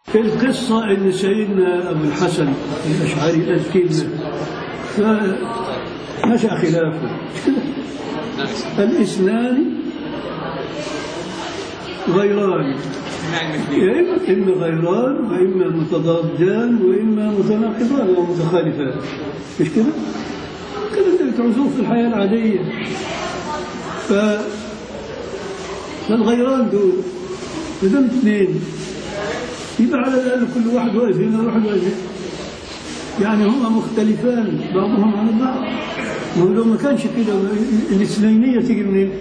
القصة إن سيدنا أبو الحسن الأشعري قال كلمة فمشى خلافه الاثنان غيران يا إما إما غيران وإما متضادان وإما متناقضان أو متخالفان مش كده؟ كده انت بتعوزوه في الحياة العادية ف فالغيران دول ما دام اثنين يبقى على الأقل كل واحد واقف هنا وواحد واقف هنا يعني هما مختلفان بعضهم عن بعض ما هو لو ما كانش كده الاثنينية تيجي منين؟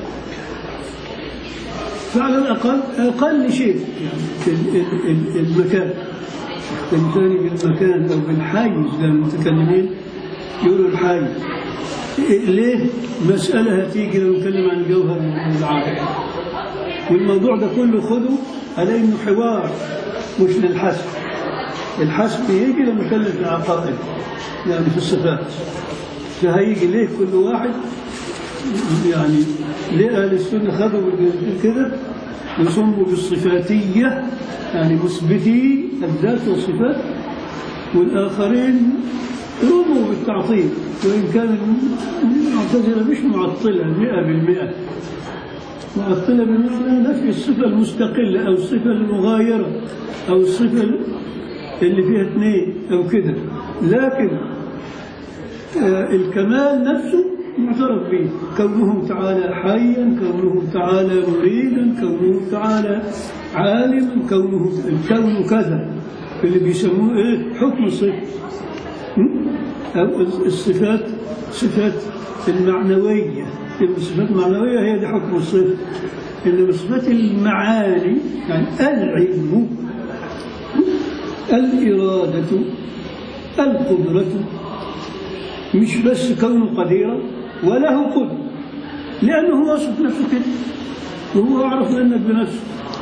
فعلى الأقل أقل شيء يعني ال- ال- المكان يختلفان بالمكان أو بالحيز للمتكلمين يقولوا الحيز ليه؟ مسألة هتيجي لو نتكلم عن الجوهر والعقل والموضوع ده كله خده على انه حوار مش للحسب الحسب يجي لما نتكلم في العقائد يعني في الصفات فهيجي ليه كل واحد يعني ليه اهل السنه خدوا كده يصموا بالصفاتيه يعني مثبتي الذات والصفات والاخرين رموا بالتعطيل وان كان المعتزله مش معطله 100% معطلة بمعنى نفي الصفة المستقلة أو الصفة المغايرة أو الصفة اللي فيها اثنين أو كده لكن آه، الكمال نفسه معترف به كونه تعالى حيا كونه تعالى مريدا كونه تعالى عالما كونه الكون كذا اللي بيسموه ايه حكم الصفة م? أو الصفات صفات المعنوية الصفات المعنوية هي دي حكم الصفة إنما صفات المعاني يعني العلم الإرادة القدرة مش بس كونه قديرا وله قدرة لأنه هو وصف نفسه كده وهو أعرف منك بنفسه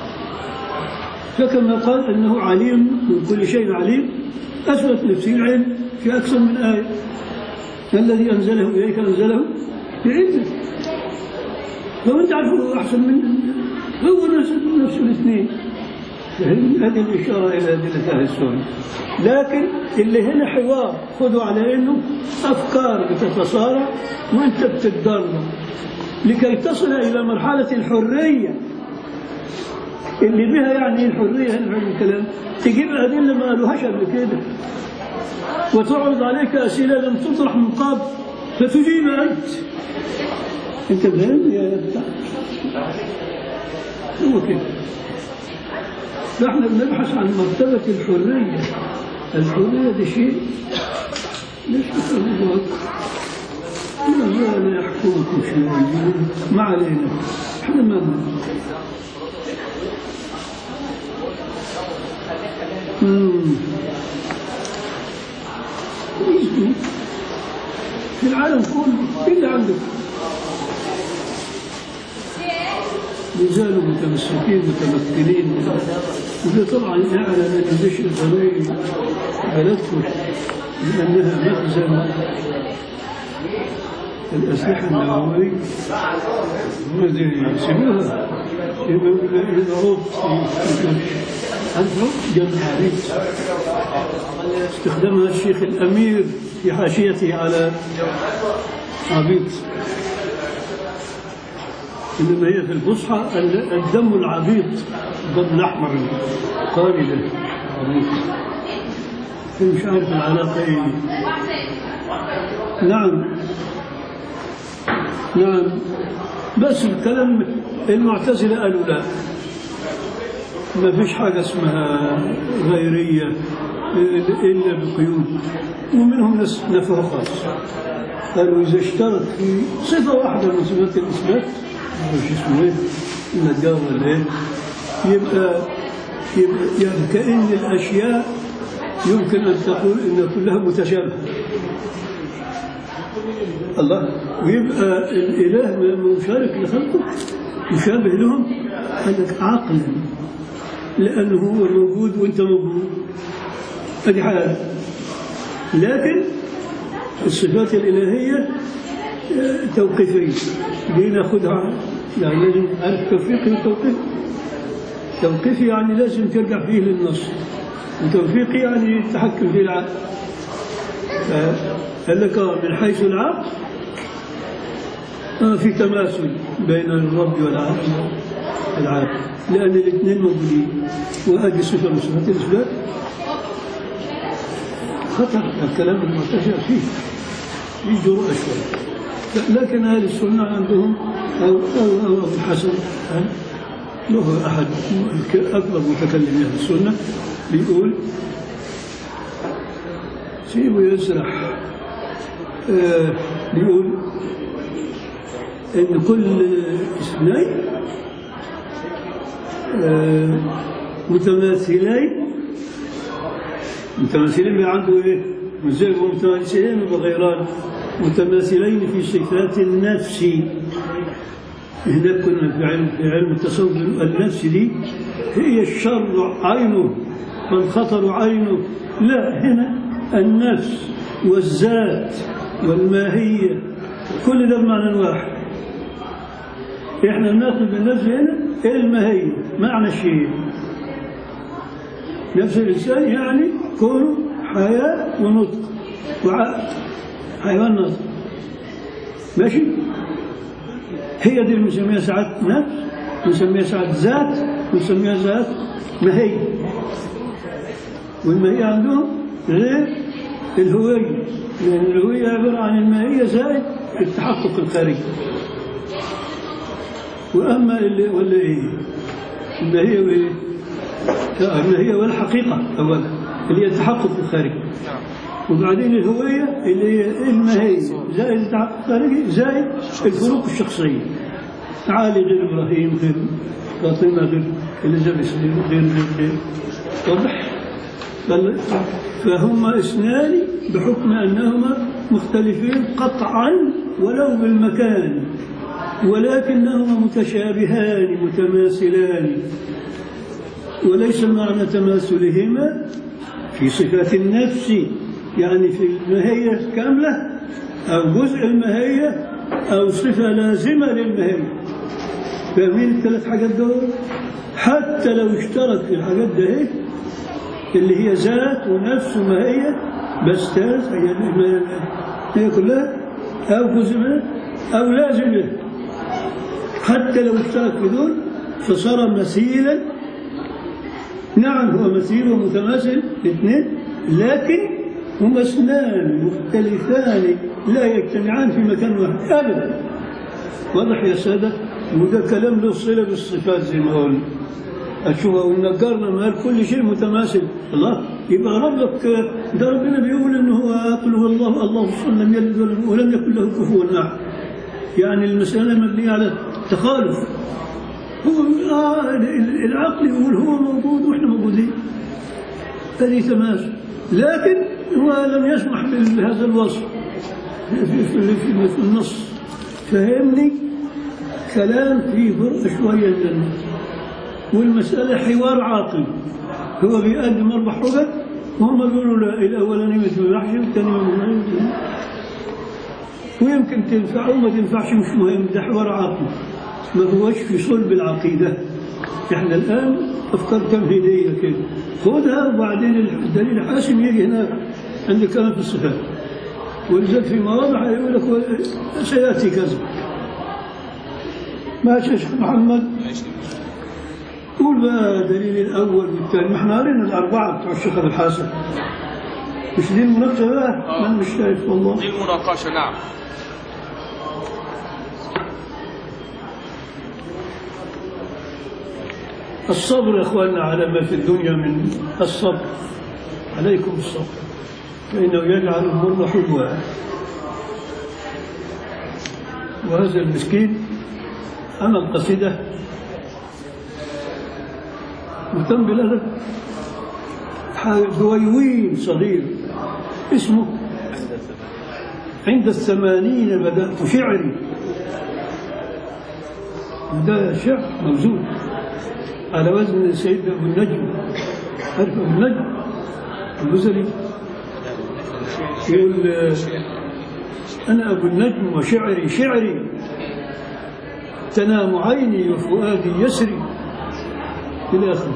فكما قال أنه عليم من كل شيء عليم أثبت نفسه العلم في أكثر من آية الذي أنزله إليك أنزله بعلمك لو أنت عارفه أحسن من هو نفس نفس الاثنين فهم هذه الإشارة إلى أدلة أهل السنة لكن اللي هنا حوار خذوا على أنه أفكار بتتصارع وأنت بتتدرب لكي تصل إلى مرحلة الحرية اللي بها يعني الحرية هنا في الكلام تجيب أدلة ما قالوهاش قبل كده وتعرض عليك أسئلة لم تطرح من قبل فتجيب أنت أنت فاهم يا بتاع هو كده نحن بنبحث عن مرتبة الحرية الحرية دي شيء ليش تقولوا لا لا يحكمكم شيء ما علينا احنا ما مم. في العالم كله إلا عندك يزالوا متمسكين متمكنين وده طبعا يعلم ان دش الضروري بلدكم لانها مخزن الاسلحه النوويه الذي يسموها يضرب أنفق جمع عريس استخدمها الشيخ الأمير في حاشيته على عبيد إنما هي في الفصحى الدم العبيط الدم الأحمر القاري ده عبيط مش عارف العلاقة إيه نعم نعم بس الكلام المعتزلة قالوا لا ما فيش حاجة اسمها غيرية إلا بقيود ومنهم ناس نفوا خاص قالوا إذا اشترط في صفة واحدة من صفات الإثبات مش اسمه إيه النجار ولا إيه يبقى يبقى يعني كأن الأشياء يمكن أن تقول إن كلها متشابهة الله ويبقى الإله مشارك لخلقه مشابه لهم قال لك عقلا لأنه هو موجود وأنت موجود هذه حالة لكن الصفات الإلهية توقيفية دي ناخذها يعني لازم عارف توفيق التوقيف توقيفي يعني لازم ترجع فيه للنص وتوفيقي يعني التحكم في العقل قال لك آه، من حيث العقل آه، في تماثل بين الرب والعقل العقل لأن الاثنين موجودين وهذه صفة من صفات الإثبات خطر الكلام المرتفع فيه فيه جرأة شوية لكن أهل السنة عندهم أو أو أو أبو الحسن له أحد أكبر متكلمين أهل السنة بيقول سيبه يسرح آه بيقول إن كل اثنين آه متماثلين متماثلين عنده ايه؟ مش زي ما متماثلين وغيران متماثلين في صفات النفس هناك كنا في علم في علم التصوف النفس دي هي الشر عينه والخطر عينه لا هنا النفس والذات والماهية كل ده بمعنى واحد احنا بناخد بالنفس هنا الماهية معنى الشيء نفس الإنسان يعني كونه حياة ونطق وعقل حيوان نطق ماشي هي دي اللي بنسميها ساعات نفس بنسميها ساعات ذات بنسميها ذات ماهية والماهية عندهم غير الهوية لأن الهوية عبارة عن الماهية زائد التحقق الخارجي وأما اللي ولا إيه الماهية وإيه الماهية والحقيقة أولا اللي هي التحقق الخارجي وبعدين الهوية اللي هي الماهية زائد التحقق الخارجي زائد الفروق الشخصية علي غير إبراهيم غير فاطمة غير إليزابيث غير غير غير, غير. واضح؟ بل- فهم اثنان بحكم أنهما مختلفين قطعا ولو بالمكان ولكنهما متشابهان متماثلان وليس معنى تماثلهما في صفات النفس يعني في الماهية كاملة أو جزء الماهية أو صفة لازمة للماهية فاهمين الثلاث حاجات دول حتى لو اشترك في الحاجات ده إيه؟ اللي هي ذات ونفس وماهية بس ثلاث هي الم- هي كلها أو جزء منها أو لازم له حتى لو اشترك في دول فصار مثيلا نعم هو مثيل ومتماثل الاثنين لكن هما اثنان مختلفان لا يجتمعان في مكان واحد ابدا واضح يا ساده وده كلام له صله بالصفات زي ما قلنا أشوفها ونقرنا ما قال كل شيء متماثل الله يبقى ربك ده ربنا بيقول انه هو قل هو الله الله صلى لم يلد ولم- ولم يكن له كفوا احد يعني المساله مبنيه على تخالف هو آه العقل يقول هو موجود واحنا موجودين هذه تماثل لكن هو لم يسمح بهذا الوصف في, في, في, في النص فهمني كلام فيه فرق شويه من النص والمسألة حوار عاقل هو بيقدم أربع حجج وهم بيقولوا لا الأولاني مثل الوحش والثاني مثل ويمكن تنفع وما تنفعش مش مهم ده حوار عاقل ما هوش في صلب العقيدة احنا الآن أفكار تمهيدية كده خدها وبعدين الدليل الحاسم يجي هناك عند كلام في الصفات ولذلك في مواضع يقول لك سيأتي كذا ماشي يا شيخ محمد قول بقى دليل الأول والثاني ما احنا قرينا الأربعة بتوع الشيخ أبو الحسن مش دي المناقشة بقى؟ آه. أنا مش شايف والله دي المناقشة نعم الصبر يا اخواننا على ما في الدنيا من الصبر عليكم الصبر فانه يجعل المر حلوا وهذا المسكين عمل قصيده مهتم بالادب دويوين صغير اسمه عند الثمانين بدأت شعري ده شعر موجود على وزن سيدنا أبو النجم عارف أبو النجم البزري يقول آه، أنا أبو النجم وشعري شعري تنام عيني وفؤادي يسري إلى آخره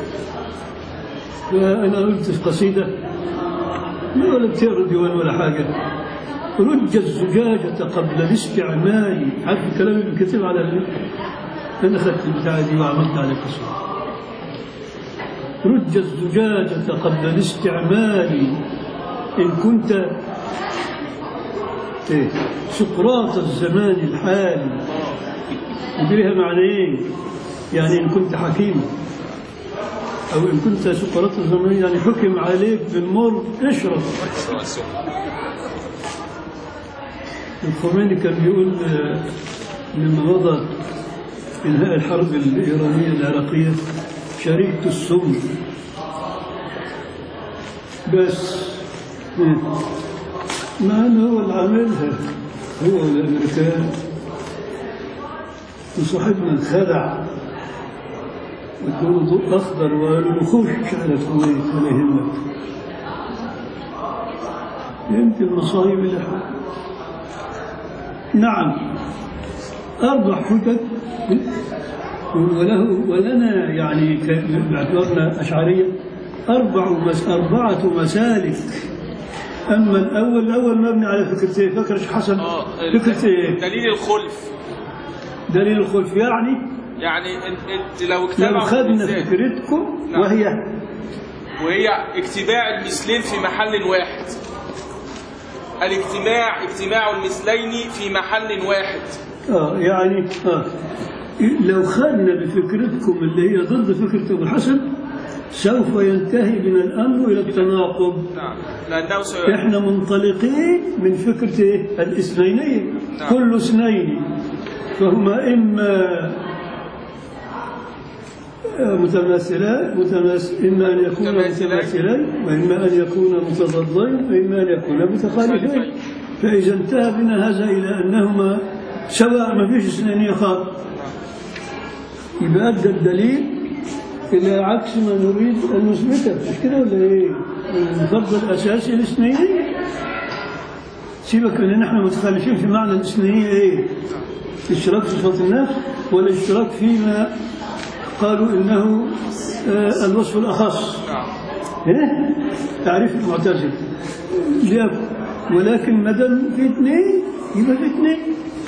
فأنا قلت في قصيدة ما ولا كتير ديوان ولا حاجة رج الزجاجة قبل الاستعمال عارف الكلام اللي كتب على ال... أنا أخذت البتاعة دي وعملت عليه قصيدة رج الزجاجة قبل الاستعمال إن كنت إيه سقراط الزمان الحالي ودي لها معنيين يعني إن كنت حكيما أو إن كنت سقراط الزمان يعني حكم عليك بالمر اشرب الخميني كان بيقول آه، لما مضى انهاء الحرب الايرانيه العراقيه شربت السم بس آه، مع انه هو اللي عاملها هو الامريكان وصاحبنا انخدع ادوا له ضوء اخضر وقالوا له خش على الكويت ولا يهمك يمكن المصايب اللي حصلت نعم أربع حجج وله ولنا يعني ك- باعتبارنا أشعرية أربع مس أربعة مسالك أما الأول الأول مبني على فكرتين فكرة شيخ حسن اه فكرتين دليل الخلف دليل الخلف يعني يعني إن- انت لو لو اجتمعوا خدنا المثال فكرتكم نعم. وهي وهي اجتماع المثلين في محل واحد الاجتماع اجتماع المثلين في محل واحد آه يعني آه لو خدنا بفكرتكم اللي هي ضد فكرة أبو الحسن سوف ينتهي بنا الأمر إلى التناقض نعم لأنه سي... احنا منطلقين من فكرة ايه؟ الاثنينية نعم. كل اثنين فهما إما متماثلان متماس... إما أن يكونا متماثلين. متماثلين وإما أن يكونا متضادين وإما أن يكونا متخالفين متخالفين. فإذا انتهى بنا هذا إلى أنهما سواء ما فيش اثنينية خالص يبقى أدى الدليل إلى عكس ما نريد أن نثبته مش كده ولا إيه؟ الفرض الأساسي الاثنينية سيبك من إن إحنا متخالفين في معنى الاثنينية إيه؟ اشتراك في صفات النفس ولا اشتراك فيما قالوا إنه آه، الوصف الأخص نعم إيه؟ تعريف المعتزلة ليكن ولكن ما دام في اثنين يبقى في اثنين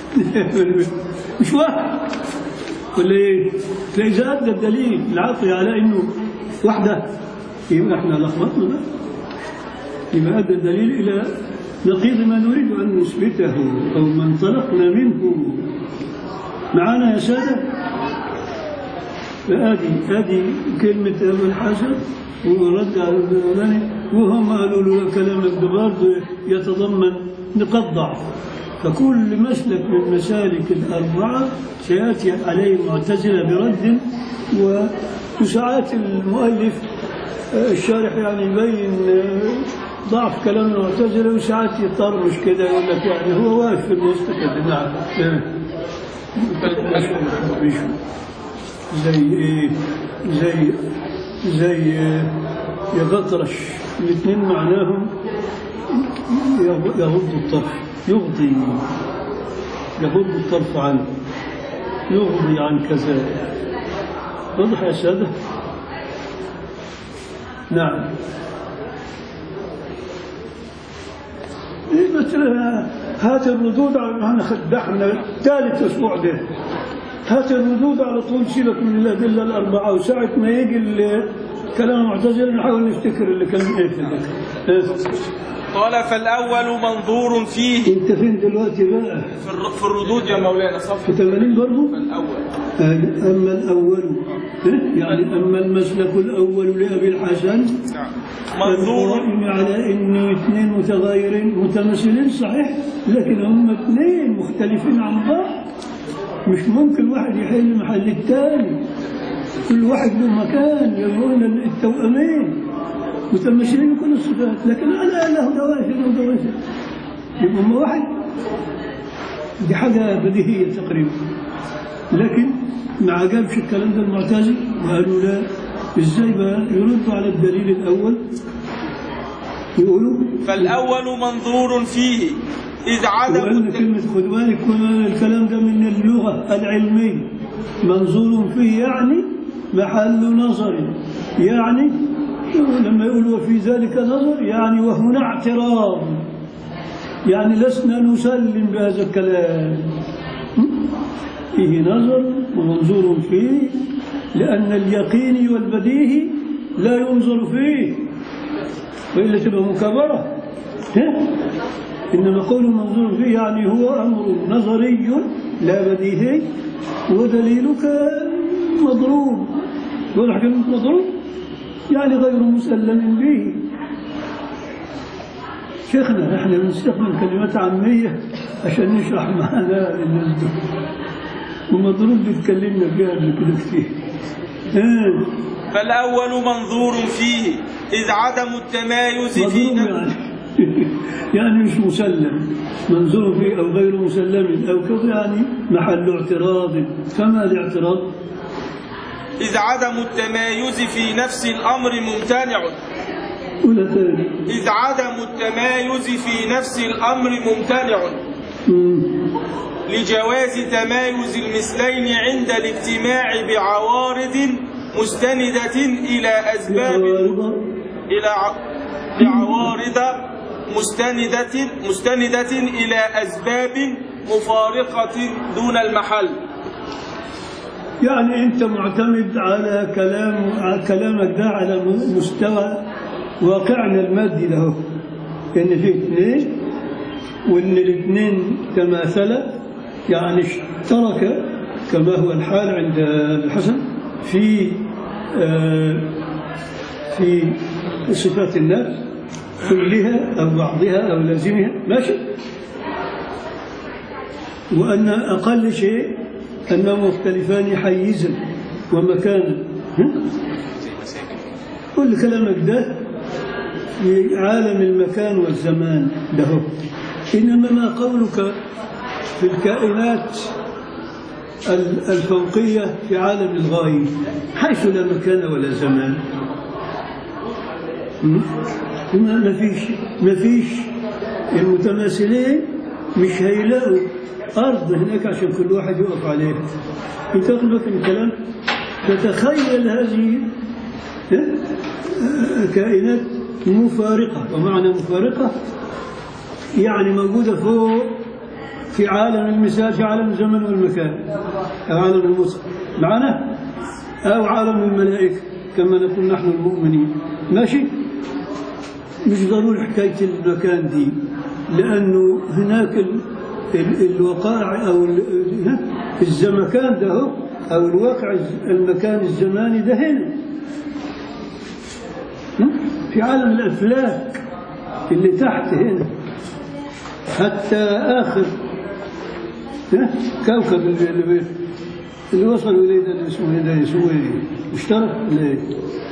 مش واحد ولا ايه؟ فإذا أدى الدليل العقلي على إنه وحدة يبقى احنا لخبطنا بقى يبقى أدى الدليل إلى نقيض ما نريد أن نثبته أو ما انطلقنا منه معانا يا سادة فادي ادي كلمة أبو الحسن ورد على الأولاني وهم قالوا له كلامك ده برضه يتضمن نقاط ضعف فكل مسلك من مسالك الأربعة سيأتي عليه المعتزلة برد و- وساعات المؤلف آه، الشارح يعني يبين آه، ضعف كلام المعتزلة وساعات يطرمش كده يقول لك يعني هو واقف في الوسط كده نعم آه. زي ايه زي زي آه، يغطرش الاثنين معناهم يغ- يغض الطرف يغضي يغض الطرف عنه يغضي عن كذا واضح يا سادة نعم إيه مثل هات الردود على احنا خدعنا ثالث اسبوع ده هات الردود على طول سيبك من الادله الاربعه وساعه ما يجي ال- كلام المعتزله نحاول نفتكر اللي كان ايه في الذكر. إيه؟ قال فالأول منظور فيه انت فين دلوقتي بقى؟ في, الر... في الردود يا مولانا في صفحة 80 برضه؟ الأول آه، اما الاول إيه؟ يعني اما المسلك الاول لابي الحسن نعم منظور القائم على ان اثنين متغايرين متماثلين صحيح لكن هم اثنين مختلفين عن بعض مش ممكن واحد يحل محل الثاني كل واحد له مكان يبغون التوأمين متماثلين كل الصفات لكن انا له دوافع ودوافع يبقى هم واحد دي حاجه بديهيه تقريبا لكن ما عجبش الكلام ده المعتزل وقالوا لا ازاي بقى يردوا على الدليل الاول يقولوا فالأول منظور فيه إذ عدم وقالنا الت- كلمة خد بالك كل الكلام ده من اللغة العلمية منظور فيه يعني محل نظر يعني لما يقول وفي ذلك نظر يعني وهنا اعتراض يعني لسنا نسلم بهذا الكلام فيه نظر ومنظور فيه لأن اليقين والبديهي لا ينظر فيه وإلا تبقى مكابرة ها؟ إنما قول منظور فيه يعني هو أمر نظري لا بديهي ودليلك مضروب يقول حكم مضروب يعني غير مسلم به شيخنا احنا بنستخدم كلمات عامية عشان نشرح معناها للناس دول ومضروب بيتكلمنا فيها قبل كده كتير آه. فالأول منظور فيه إذ عدم التمايز في مضروب يعني يعني مش مسلم منظور فيه أو غير مسلم أو كذا يعني محل اعتراض فما الاعتراض؟ إذ عدم التمايز في نفس الأمر ممتنع ولا ثاني إذ عدم التمايز في نفس الأمر ممتنع مم. لجواز تمايز المثلين عند الاجتماع بعوارض مستندة إلى أسباب عوارض إلى ع- بعوارض مستندة مستندة إلى أسباب مفارقة دون المحل يعني أنت معتمد على كلام على كلامك ده على م- مستوى واقعنا المادي له إن في اثنين وإن الاثنين تماثلا يعني اشترك كما هو الحال عند الحسن في آه، في صفات الناس كلها أو بعضها أو لازمها ماشي وأن أقل شيء أنهم مختلفان حيزا ومكانا ها؟ كل كلامك ده في عالم المكان والزمان ده هو. إنما ما قولك في الكائنات ال- الفوقية في عالم الغاية حيث لا مكان ولا زمان م? ما ما فيش ما فيش المتماثلين مش هيلاقوا أرض هناك عشان كل واحد يقف عليها أنت واخد بالك من الكلام تتخيل هذه ها؟ كائنات مفارقة ومعنى مفارقة يعني موجودة فوق في عالم المثال في عالم الزمن والمكان أو عالم المصر معنا أو عالم الملائكة كما نقول نحن المؤمنين ماشي مش ضروري حكاية المكان دي لأنه هناك ال ال الوقائع أو ال ها؟ الزمكان ده هو أو الواقع الز- المكان الزماني ده هنا ها؟ في عالم الأفلاك اللي تحت هنا حتى آخر ها؟ كوكب اللي, اللي, اللي وصلوا إليه ده اللي اسمه إيه ده اسمه إيه؟ مشترك ولا إيه؟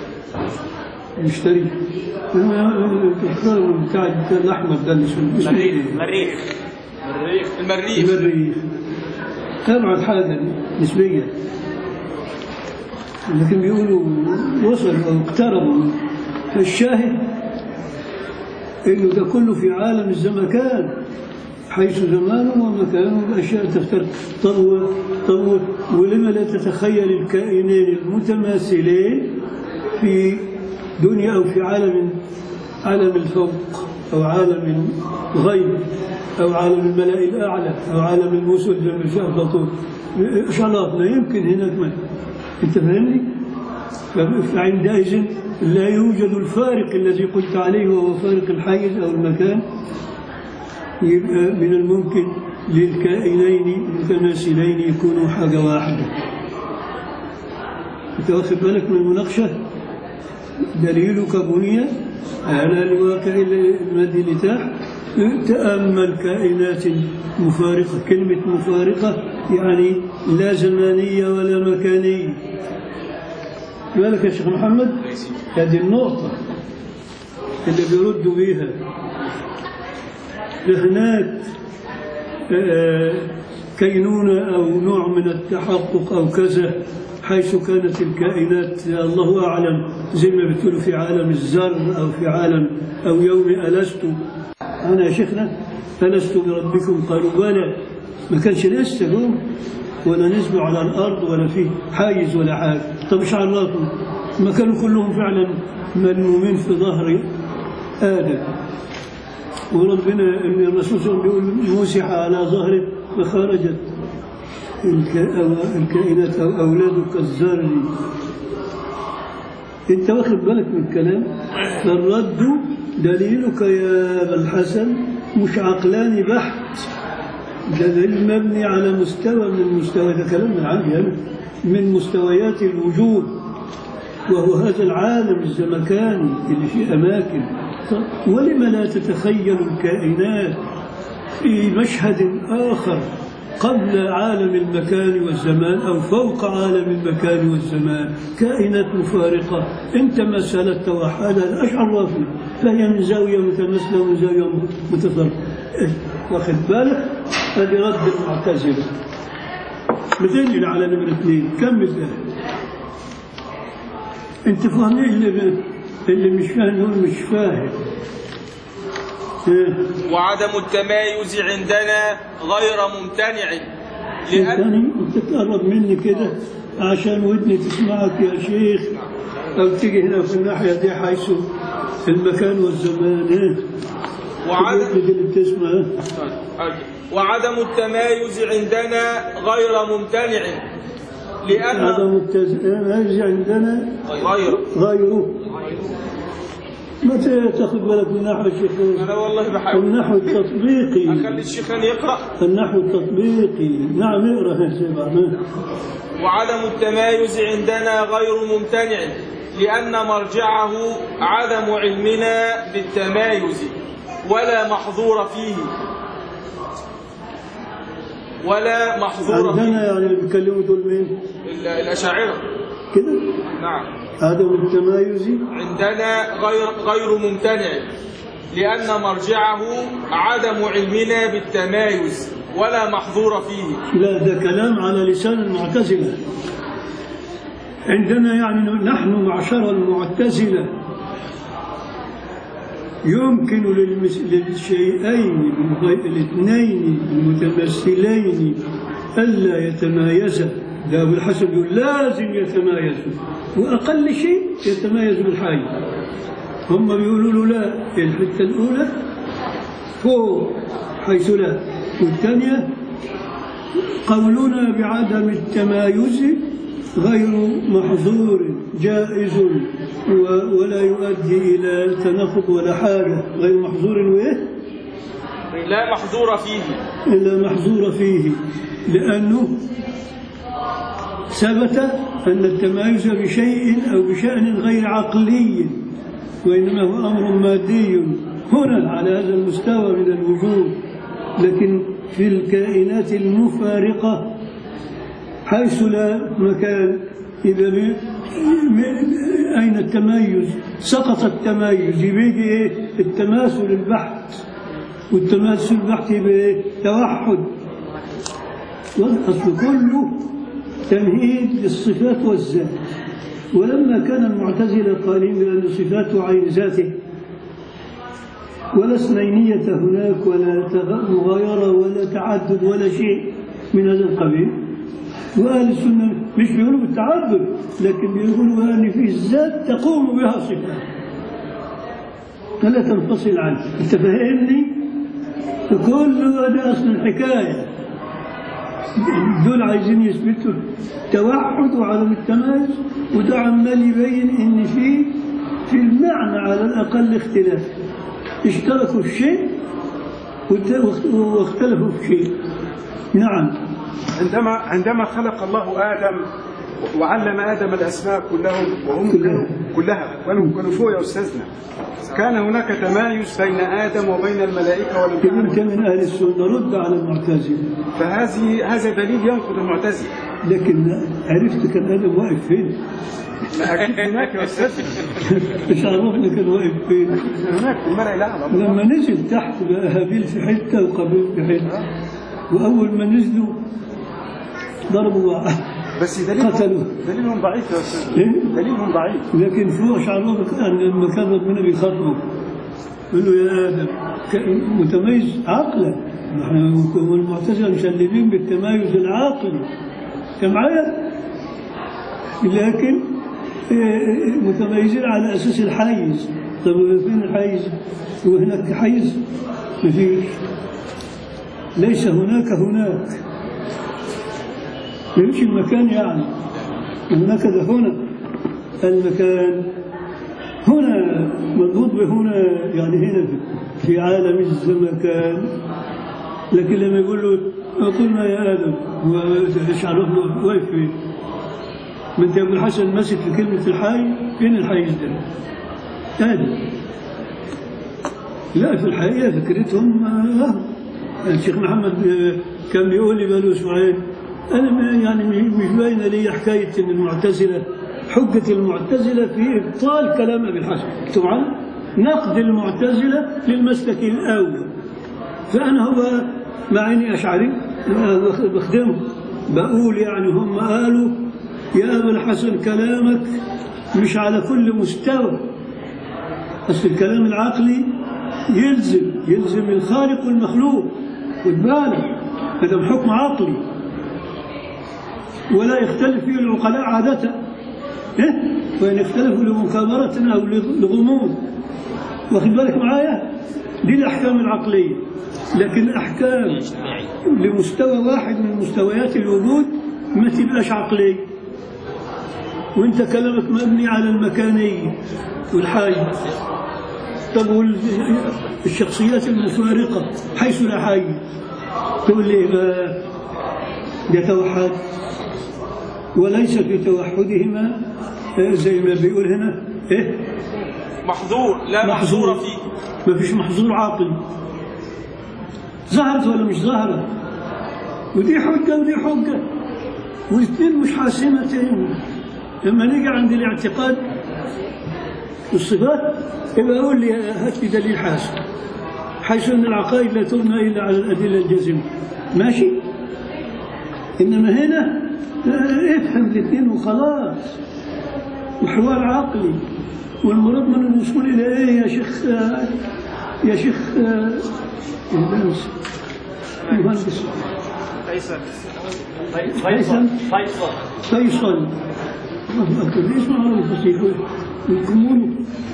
مشتري الكفار بتاع الأحمر ده اللي اسمه اسمه إيه؟ مريخ مريخ المريخ المريخ تبعد حاجة نسبيا لكن بيقولوا وصلوا أو اقتربوا فالشاهد إنه ده كله في عالم الزمكان حيث زمانه ومكانه الأشياء تفترق طب طب ولما لا تتخيل الكائنين المتماثلين في دنيا أو في عالم عالم الفوق أو عالم الغيب أو عالم الملأ الأعلى أو عالم الموسى زي ما شاء أفلاطون شرطنا يمكن هناك ما أنت فاهمني؟ فعندئذ لا يوجد الفارق الذي قلت عليه وهو فارق الحيز أو المكان يبقى من الممكن للكائنين المتماثلين يكونوا حاجة واحدة أنت واخد بالك من المناقشة دليلك بني على الواقع المادي لتحت تأمل كائنات مفارقة كلمة مفارقة يعني لا زمانية ولا مكانية مالك يا شيخ محمد هذه النقطة اللي بيردوا بيها هناك آه، كينونة أو نوع من التحقق أو كذا حيث كانت الكائنات يا الله أعلم زي ما بتقولوا في عالم الذر أو في عالم أو يوم ألست أنا يا شيخنا ألست بربكم قالوا بلى ما كانش لسه هو ولا نزلوا على الأرض ولا في حايز ولا حاجة طب إيش عرفهم ما كانوا كلهم فعلا ملمومين في ظهر آدم وربنا إن الرسول صلى الله عليه وسلم بيقول مسح على ظهره فخرجت الك- أو- الكائنات أو أولاده كالزر أنت واخد بالك من الكلام فالرد دليلك يا أبا الحسن مش عقلاني بحت ده دليل مبني على مستوى من مستوى ده كلام من عندي أنا من مستويات الوجود وهو هذا العالم الزمكاني اللي فيه أماكن طب ولم لا تتخيل الكائنات في مشهد آخر قبل عالم المكان والزمان أو فوق عالم المكان والزمان كائنات مفارقة أنت ما سألت وحدها إيش عرفنا فهي من زاوية متماثلة ومن زاوية متفرقة واخد بالك هذه رد المعتزلة مثل على نمرة اثنين كمل ده انت فاهمين اللي اللي مش فاهم يقول مش فاهم إيه؟ وعدم التمايز عندنا غير ممتنع لأن ثاني انت تقرب مني كده عشان ودني تسمعك يا شيخ او تيجي هنا في الناحيه دي حيث المكان والزمان ايه وعدم الودن دي اللي بتسمع إيه؟ وعدم التمايز عندنا غير ممتنع لأن عدم التمييز عندنا غير غيره متى تاخذ بالك من النحو الشيخ أنا والله بحاول النحو التطبيقي أخلي الشيخان يقرأ النحو التطبيقي نعم اقرا يا سيدي وعدم التمايز عندنا غير ممتنع لأن مرجعه عدم علمنا بالتمايز ولا محظور فيه ولا محظور فيه عندنا يعني اللي بيكلموا دول مين؟ ال- الأشاعرة كده نعم عدم التمايز عندنا غير غير ممتنع لأن مرجعه عدم علمنا بالتمايز ولا محظور فيه لا ده كلام على لسان المعتزلة عندنا يعني نحن معشر المعتزلة يمكن للمس... للشيئين المغي- الاثنين المتمثلين ألا يتمايزا ده أبو الحسن يقول لازم يتمايزوا وأقل شيء يتمايز بالحي هم بيقولوا له لا الحتة الأولى فوق حيث لا والثانية قولنا بعدم التمايز غير محظور جائز و- ولا يؤدي إلى تناقض ولا حاجة غير محظور وإيه؟ لا محظور فيه إلا محظور فيه لأنه ثبت أن التمايز بشيء أو بشأن غير عقلي وإنما هو أمر مادي هنا على هذا المستوى من الوجود لكن في الكائنات المفارقة حيث لا مكان إذا ب- م- أين التميز سقط التميز بيجي إيه التماثل البحت والتماثل البحت يبقى إيه توحد والأصل كله تمهيد للصفات والذات ولما كان المعتزلة قائلين بأن صفاته عين ذاته ولا اثنينية هناك ولا تغ- مغايرة ولا تعدد ولا شيء من هذا القبيل وأهل السنة مش بيقولوا بالتعدد لكن بيقولوا أن في الذات تقوم بها صفات فلا تنفصل عنه أنت فاهمني؟ كل هذا أصل الحكاية دول عايزين يثبتوا التوحد وعدم التمايز وده عمال يبين ان في في المعنى على الاقل اختلاف اشتركوا في شيء وت- واختلفوا في شيء نعم عندما عندما خلق الله ادم وعلم ادم الاسماء كلهم وهم كلها. كانوا كلها كانوا كانوا فوق يا استاذنا كان هناك تمايز بين ادم وبين الملائكه ولم كده انت يكن من اهل السنه رد على المعتزله فهذه هذا دليل ينقض المعتزله لكن عرفت كان ادم واقف فين ما اكيد هناك يا استاذنا مش عرفنا كان واقف فين هناك المرء لا يعلم لما نزل تحت بقى هابيل في حته وقابيل في حته واول ما نزلوا ضربوا بعض بس دليل قتلوا. دليلهم ضعيف يا استاذ إيه؟ دليلهم ضعيف لكن فوق شعرهم كان لما كان ربنا بيخاطبه يقول له يا ادم ك- متميز عقلا نحن والمعتزله مسلمين بالتمايز العقلي يا معايا لكن آه، متميزين على اساس الحيز طب فين الحيز؟ وهناك حيز؟ مفيش ليس هناك هناك ليش المكان يعني هناك ده هنا المكان هنا مربوط بهنا يعني هنا في عالم الزمكان لكن لما يقول له قلنا يا ادم ايش عرفنا واقف فين؟ ما انت يا ابو الحسن ماسك في كلمه الحي فين الحيز ده؟ ادم لا في الحقيقه فكرتهم آه الشيخ محمد آه، كان بيقول لي بقاله اسبوعين انا ما- يعني مش- مش باينه لي حكايه ان المعتزله حجه المعتزله في ابطال كلام ابي الحسن طبعا نقد المعتزله للمسلك الاول فانا هو مع اني اشعري آه، بخ- بخدمه بقول يعني هم قالوا يا ابا الحسن كلامك مش على كل مستوى أصل الكلام العقلي يلزم يلزم الخالق والمخلوق خد بالك هذا حكم عقلي ولا يختلف فيه العقلاء عادة إيه؟ وإن اختلفوا لمكابرة أو لغموض واخد بالك معايا دي الأحكام العقلية لكن أحكام لمستوى واحد من مستويات الوجود ما تبقاش عقلية وانت كلامك مبني على المكانية والحاجة طب وال- الشخصيات المفارقة حيث لا حي تقول لي إيه بقى يتوحد وليس في توحدهما آه، زي ما بيقول هنا ايه محظور لا محظور فيه ما فيش محظور عاقل ظهرت ولا مش ظهرت ودي حجة ودي حجة والاثنين مش حاسمتين لما نيجي عند الاعتقاد والصفات يبقى قول لي هات لي دليل حاسم حيث ان العقائد لا تبنى الا على الادله الجازمه ماشي انما هنا آه، افهم الاثنين وخلاص وحوار عقلي والمراد من الوصول الى ايه يا شيخ آه، يا شيخ آه، المهندس المهندس فيصل هيثم فيصل فيصل الله أكبر ليش ما عرف الفصيح يكملوا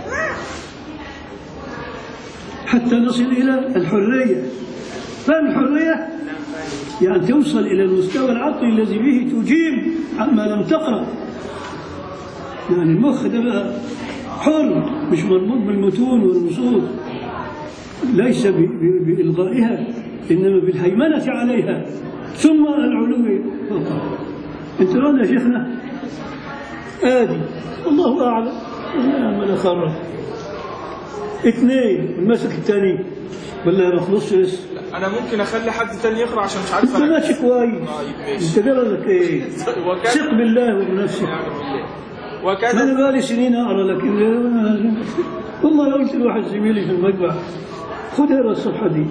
حتى نصل إلى الحرية فهم الحرية يعني توصل إلى المستوى العقلي الذي به تجيب عما لم تقرأ يعني المخ ده بقى حر مش مربوط بالمتون والنصوص ليس ب- ب- بإلغائها إنما بالهيمنة عليها ثم العلو فوقها انت رأينا يا شيخنا آدي الله أعلم من أخرج اثنين المسك الثاني ولا ما خلصش لسه انا ممكن اخلي حد تاني يقرا عشان مش عارف انت أنا. ماشي كويس طيب ماشي انت قال لك ايه وكذا ثق بالله وبنفسك ما وكذا انا بقالي سنين اقرا لك والله قلت لواحد زميلي في المجمع خذ اقرا الصفحه دي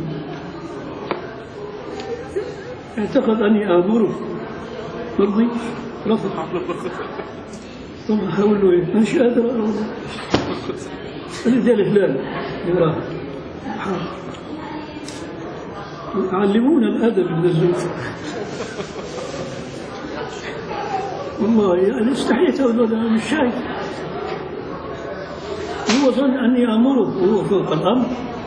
اعتقد اني امره مرضي رفض ثم اقول له ايه مش قادر اقرا والله. انا زي الهلال يقراها علمونا الادب من الزوج والله انا استحيت اقول له انا مش شايف هو ظن اني امره وهو فوق الامر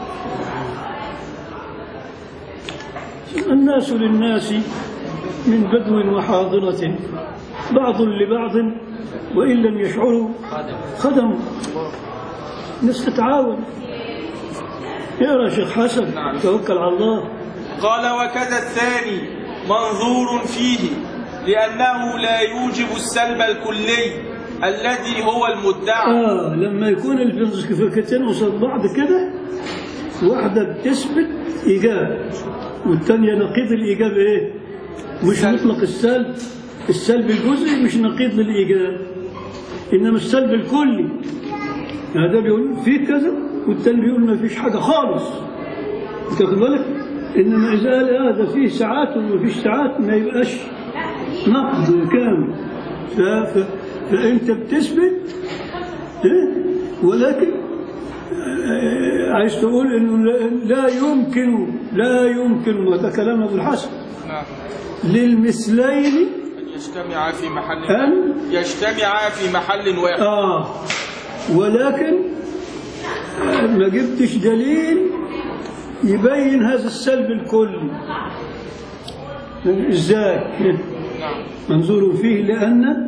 الناس للناس من بدو وحاضرة بعض لبعض وإن لم يشعروا خدم الناس تتعاون اقرا شيخ حسن توكل على الله قال وكذا الثاني منظور فيه لأنه لا يوجب السلب الكلي الذي هو المدعى آه لما يكون الفرقتين قصاد بعض كده واحدة بتثبت إيجاب والثانية نقيض الإيجاب إيه؟ مش مطلق السلب السلب الجزئي مش نقيض للإيجاب إنما السلب الكلي هذا بيقول فيه كذا والثاني بيقول ما فيش حاجة خالص أنت واخد بالك؟ إنما إذا قال هذا فيه ساعات وما فيش ساعات ما يبقاش نقد كامل ف... ف... فأنت بتثبت إيه؟ ولكن آه، عايز تقول انه لا- لا يمكن لا يمكن وهذا كلام ابو الحسن نعم للمثلين يجتمع في محل أن يجتمع في محل واحد آه ولكن آه، ما جبتش دليل يبين هذا السلب الكلي ازاي نعم منظور فيه لأن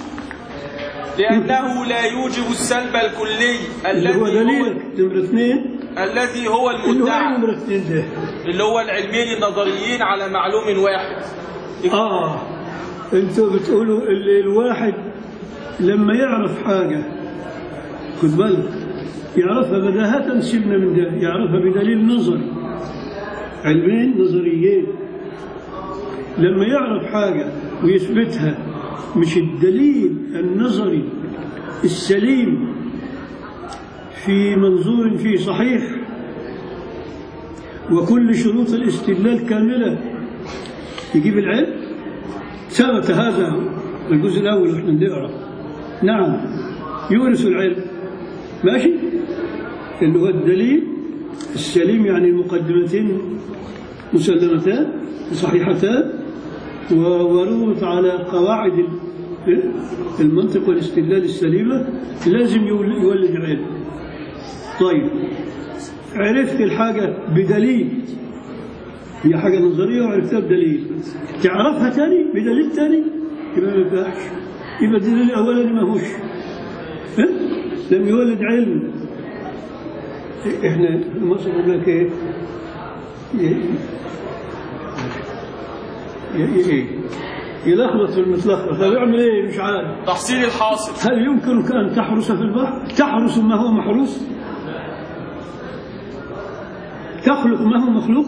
لأنه لا يوجب السلب الكلي اللي هو الذي هو دليلك نمرة اثنين الذي هو اللي هو المدعى نمرة اثنين ده اللي هو العلمين النظريين على معلوم واحد آه أنتوا بتقولوا ال- الواحد لما يعرف حاجة خد بالك يعرفها بداهة سيبنا من ده يعرفها بدليل نظري علمين نظريين لما يعرف حاجة ويثبتها مش الدليل النظري السليم في منظور فيه صحيح وكل شروط الاستدلال كاملة يجيب العلم ثبت هذا الجزء الأول احنا بنقرا نعم يورث العلم ماشي اللي هو الدليل السليم يعني المقدمتين مسلمتان صحيحتان وورود على قواعد ال- المنطق والاستدلال السليمة لازم يول- يولد العلم طيب عرفت الحاجة بدليل هي حاجة نظرية وعرفتها بدليل تعرفها تاني بدليل تاني يبقى ما ينفعش يبقى الدليل الأولاني ما هوش ها؟ لم يولد علم احنا في مصر يقول لك ايه ي- ي- ايه يلخبط في المتلخبط طب يعمل ايه مش عارف تحصيل الحاصل هل يمكنك أن تحرس في البحر تحرس ما هو محروس تخلق ما هو مخلوق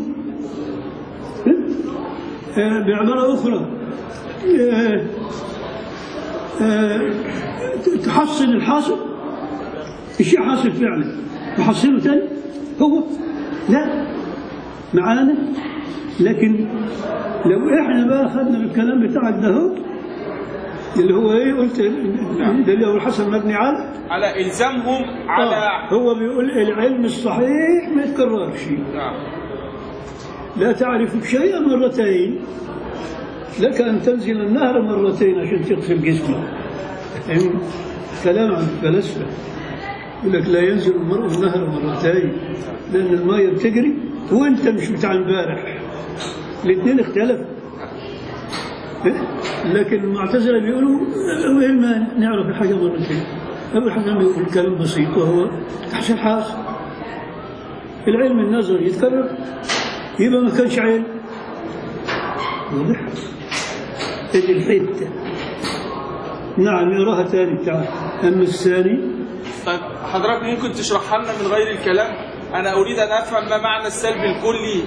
آه، بعبارة أخرى آه، آه، تحصل الحاصل الشيء حاصل فعلا تحصله تاني هو لا معانا لكن لو احنا بقى اخذنا بالكلام بتاعك ده هو اللي هو ايه قلت ده اللي هو الحسن مبني على على إلزامهم على آه هو بيقول العلم الصحيح ما يتكررش نعم لا تعرف شيئا مرتين لك أن تنزل النهر مرتين عشان تغسل جسمك يعني كلام عن الفلاسفة يقول لك لا ينزل المرء النهر مرتين لأن المية بتجري وأنت مش بتاع امبارح الاثنين اختلفوا إيه؟ لكن المعتزلة بيقولوا ايه المانع نعرف الحاجة مرتين أبو الحسن بيقول كلام بسيط وهو تحصيل حاصل العلم النظري يتكرر يبقى ما كانش علم واضح ادي الحته نعم يراها تاني تعال اما الثاني طيب حضرتك ممكن تشرحها لنا من غير الكلام أنا أريد أن أفهم ما معنى السلب الكلي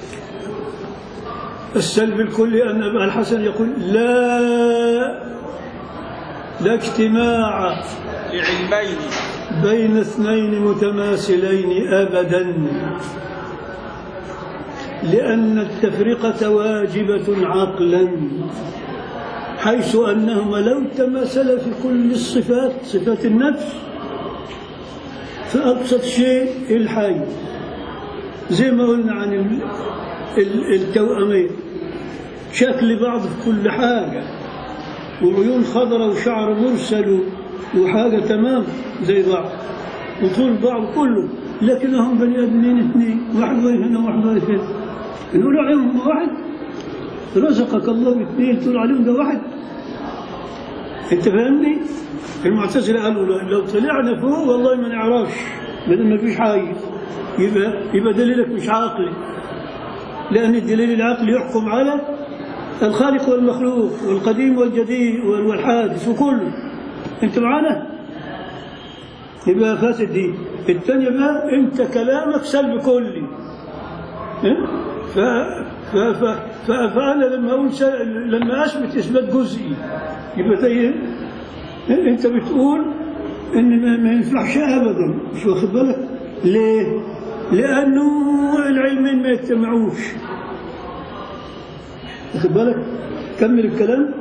السلب الكلي ان ابا الحسن يقول لا لا اجتماع لعلمين بين اثنين متماثلين ابدا لان التفرقه واجبه عقلا حيث انهما لو تماثلا في كل الصفات صفات النفس فابسط شيء الحي زي ما قلنا عن ال- ال- التوأمين شكل بعض في كل حاجه وعيون خضراء وشعر مرسل وحاجة تمام زي بعض وطول بعض كله لكنهم بني ادمين اثنين واحد واقف هنا وواحد واقف هنا نقول عليهم واحد رزقك الله اثنين تقول عليهم ده واحد انت فاهمني؟ المعتزلة قالوا لو- لو طلعنا فوق والله ما نعرفش بدل ما فيش حاجة يبقى يبقى دليلك مش عقلي لأن الدليل العقلي يحكم على الخالق والمخلوق والقديم والجديد والحادث وكله انت معانا يبقى فاسد دي الثانية بقى انت كلامك سلب كلي ها؟ ف... ف... ف... ف... فأنا لما أقول س... لما أثبت إثبات جزئي يبقى ده إيه؟ أنت بتقول إن ما, ما ينفعش أبدا مش واخد بالك؟ ليه؟ لأنه العلمين ما يجتمعوش واخد بالك؟ كمل الكلام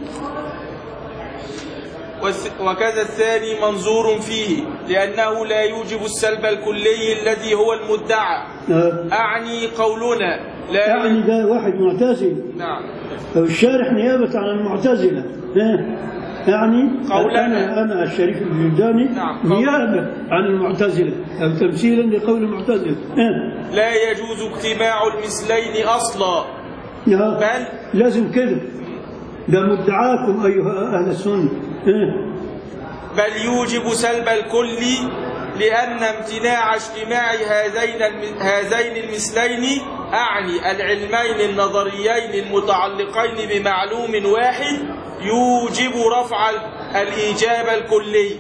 والث- وكذا الثاني منظور فيه لأنه لا يوجب السلب الكلي الذي هو المدعى آه. أعني قولنا لا يعني ده واحد معتزل نعم أو الشارح نيابة عن المعتزلة ها؟ يعني قولنا. أنا أنا الشريف الجلداني نعم، قول. نيابة عن المعتزلة أو تمثيلا لقول المعتزلة ها؟ لا يجوز اجتماع المثلين أصلا يا بل لازم كده ده مدعاكم أيها أهل السنة ها؟ بل يوجب سلب الكل لأن امتناع اجتماع هذين الم- هذين المثلين أعني العلمين النظريين المتعلقين بمعلوم واحد يوجب رفع ال- الإيجاب الكلي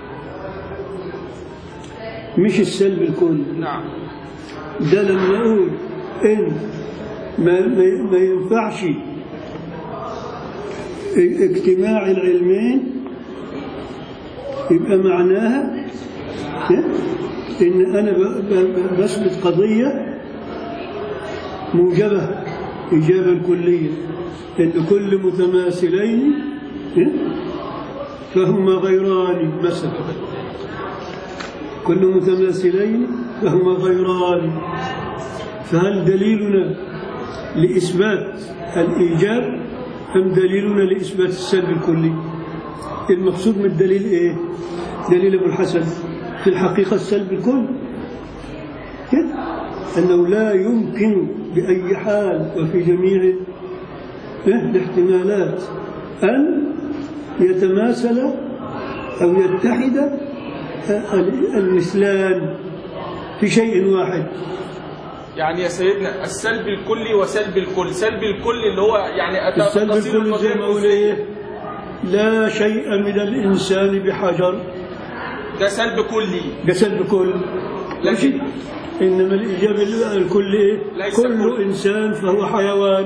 مش السلب الكلي نعم ده لما اقول ان ما, ما, ما ينفعش اجتماع العلمين يبقى معناها ها؟ ان انا ب- ب- بثبت قضيه موجبه اجابه كليه ان كل متماثلين ها؟ فهما غيران مثلا كل متماثلين فهما غيران فهل دليلنا لإثبات الإيجاب أم دليلنا لإثبات السلب الكلي المقصود من الدليل إيه دليل أبو الحسن في الحقيقة السلب الكلي كده أنه لا يمكن بأي حال وفي جميع إيه؟ الاحتمالات أن يتماثل أو يتحد المثلان في شيء واحد يعني يا سيدنا السلب الكلي وسلب الكل سلب الكل اللي هو يعني أت- السلب تصير الكل زي القضية ما أقول الجزئية. إيه لا شيء من الإنسان بحجر ده سلب كلي ده سلب كل ماشي لكن إنما الإجابة الكل إيه ليس كل كل. إنسان فهو حيوان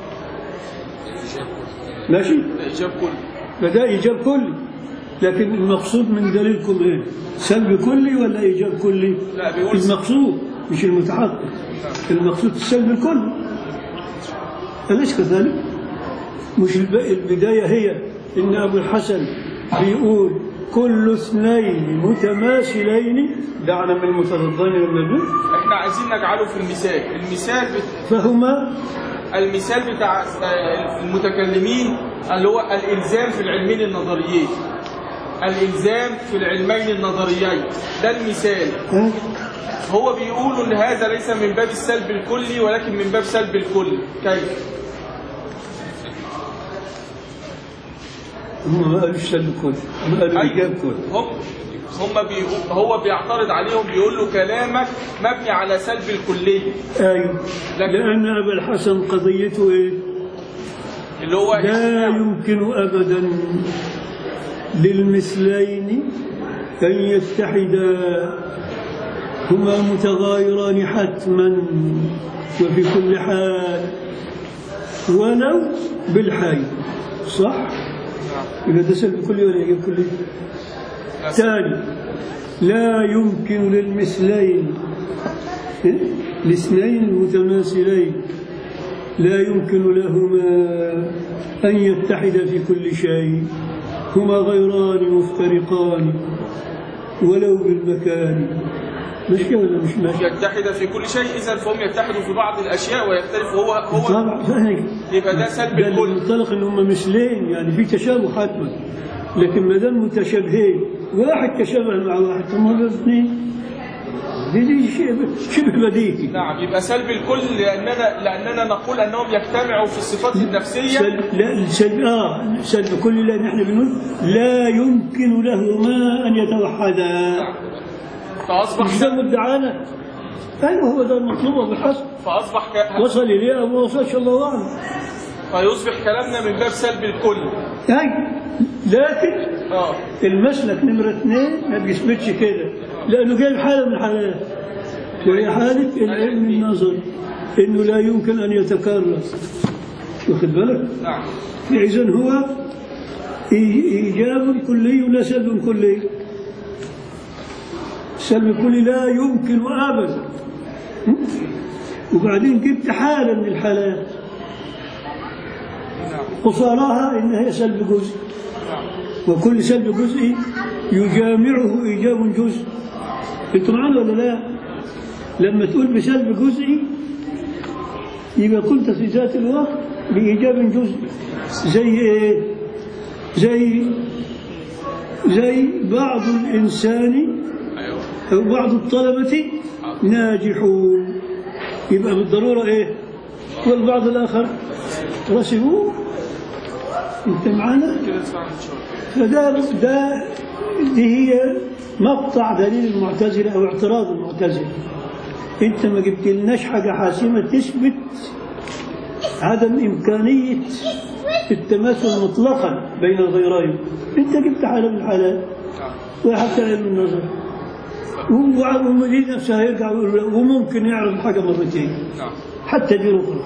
ماشي ده إيجاب كلي فده إيجاب كلي لكن المقصود من دليلكم إيه سلب كلي ولا إيجاب كلي لا بيقول المقصود مش المتحقق المقصود السلب الكلي أليس كذلك مش الب- البداية هي إن أبو الحسن بيقول كل اثنين متماثلين دعنا من المتضادين والنبي احنا عايزين نجعله في المثال المثال بت... فهما المثال بتاع آه، المتكلمين اللي هو الإلزام في العلمين النظريين الإلزام في العلمين النظريين ده المثال ها؟ هو بيقول ان هذا ليس من باب السلب الكلي ولكن من باب سلب الكل كيف هم ما قالوش سلب كلي هم قالوا إيجاب كلي هم هم بيقول هو بيعترض عليهم بيقول له كلامك مبني على سلب الكلية أيوة لكن- لأن أبا الحسن قضيته إيه اللي هو لا يمكن أبدا للمثلين أن يتحدا هما متغايران حتما وفي كل حال ولو بالحي صح؟ يبقى ده سلب كلي ولا يجب كلي؟ ثاني لا يمكن للمثلين إيه؟ الاثنين المتماثلين لا يمكن لهما أن يتحدا في كل شيء هما غيران مفترقان ولو بالمكان مش كده ولا مش ماشي يتحد في كل شيء اذا فهم يتحدوا في بعض الاشياء ويختلف هو هو طبعا صحيح. يبقى ده سلب ده الكل المنطلق ان هم مثلين يعني في تشابه حتما لكن ما دام متشابهين واحد تشابه مع واحد طب ما هو الاثنين دي دي شبه شبه بديهي نعم يبقى سلب الكل لاننا لاننا نقول انهم يجتمعوا في الصفات النفسيه سلب لا سلب اه سلب كل لا نحن بنقول لا يمكن لهما ان يتوحدا فاصبح مش ده سلب مدعانا ايوه هو ده المطلوب بالحسب فاصبح ك... وصل اليه او ما وصلش الله اعلم فيصبح كلامنا من باب سلب الكل ايوه لكن اه المسلك نمرة اثنين ما بيثبتش كده لأنه جايب حالة من الحالات وهي حالة العلم النظري إنه لا يمكن أن يتكرر واخد بالك؟ نعم إذن هو إي- إيجاب كلي ولا سلب كلي السلب الكلي لا يمكن أبدا م? وبعدين جبت حالة من الحالات قصاراها إن هي سلب جزء وكل سلب جزئي يجامعه إيجاب جزء انتوا معانا ولا لا؟ لما تقول بسلب جزئي يبقى كنت في ذات الوقت بإيجاب جزئي زي إيه؟ زي زي بعض الإنسان أو بعض الطلبة ناجحون يبقى بالضرورة إيه؟ والبعض الآخر رسبوا أنت معنا؟ كده اسمع ان شاء الله فده ده دي هي مقطع دليل المعتزلة أو اعتراض المعتزلة أنت ما جبت لناش حاجة حاسمة تثبت عدم إمكانية التماثل مطلقا بين الغيرين أنت جبت حالة من الحالات وحتى علم النظر ومدينة نفسها يرجع ويقول لا، وممكن يعرض حاجة مرتين نعم حتى دي أخرى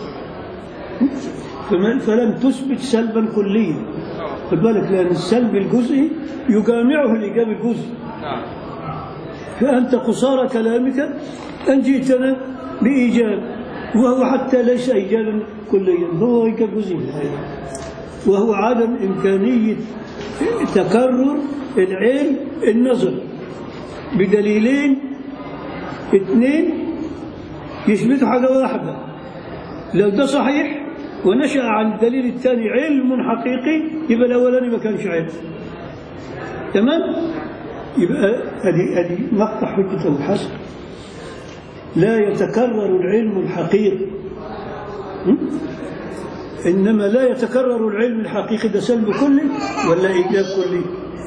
فما- فلم تثبت سلبا كليا نعم خد بالك لأن السلب الجزئي يجامعه الإيجاب الجزئي نعم فأنت قصارى كلامك أن جئتنا بإيجاب وهو حتى ليس إيجابا كليا هو إيجاب جزئي وهو عدم إمكانية تكرر العلم النظر بدليلين اثنين يثبتوا حاجة واحدة لو ده صحيح ونشأ عن الدليل الثاني علم حقيقي يبقى الأولاني ما كانش علم تمام يبقى ادي ادي مقطع حجة الحسن لا يتكرر العلم الحقيقي م? انما لا يتكرر العلم الحقيقي ده سلب كلي ولا ايجاب كلي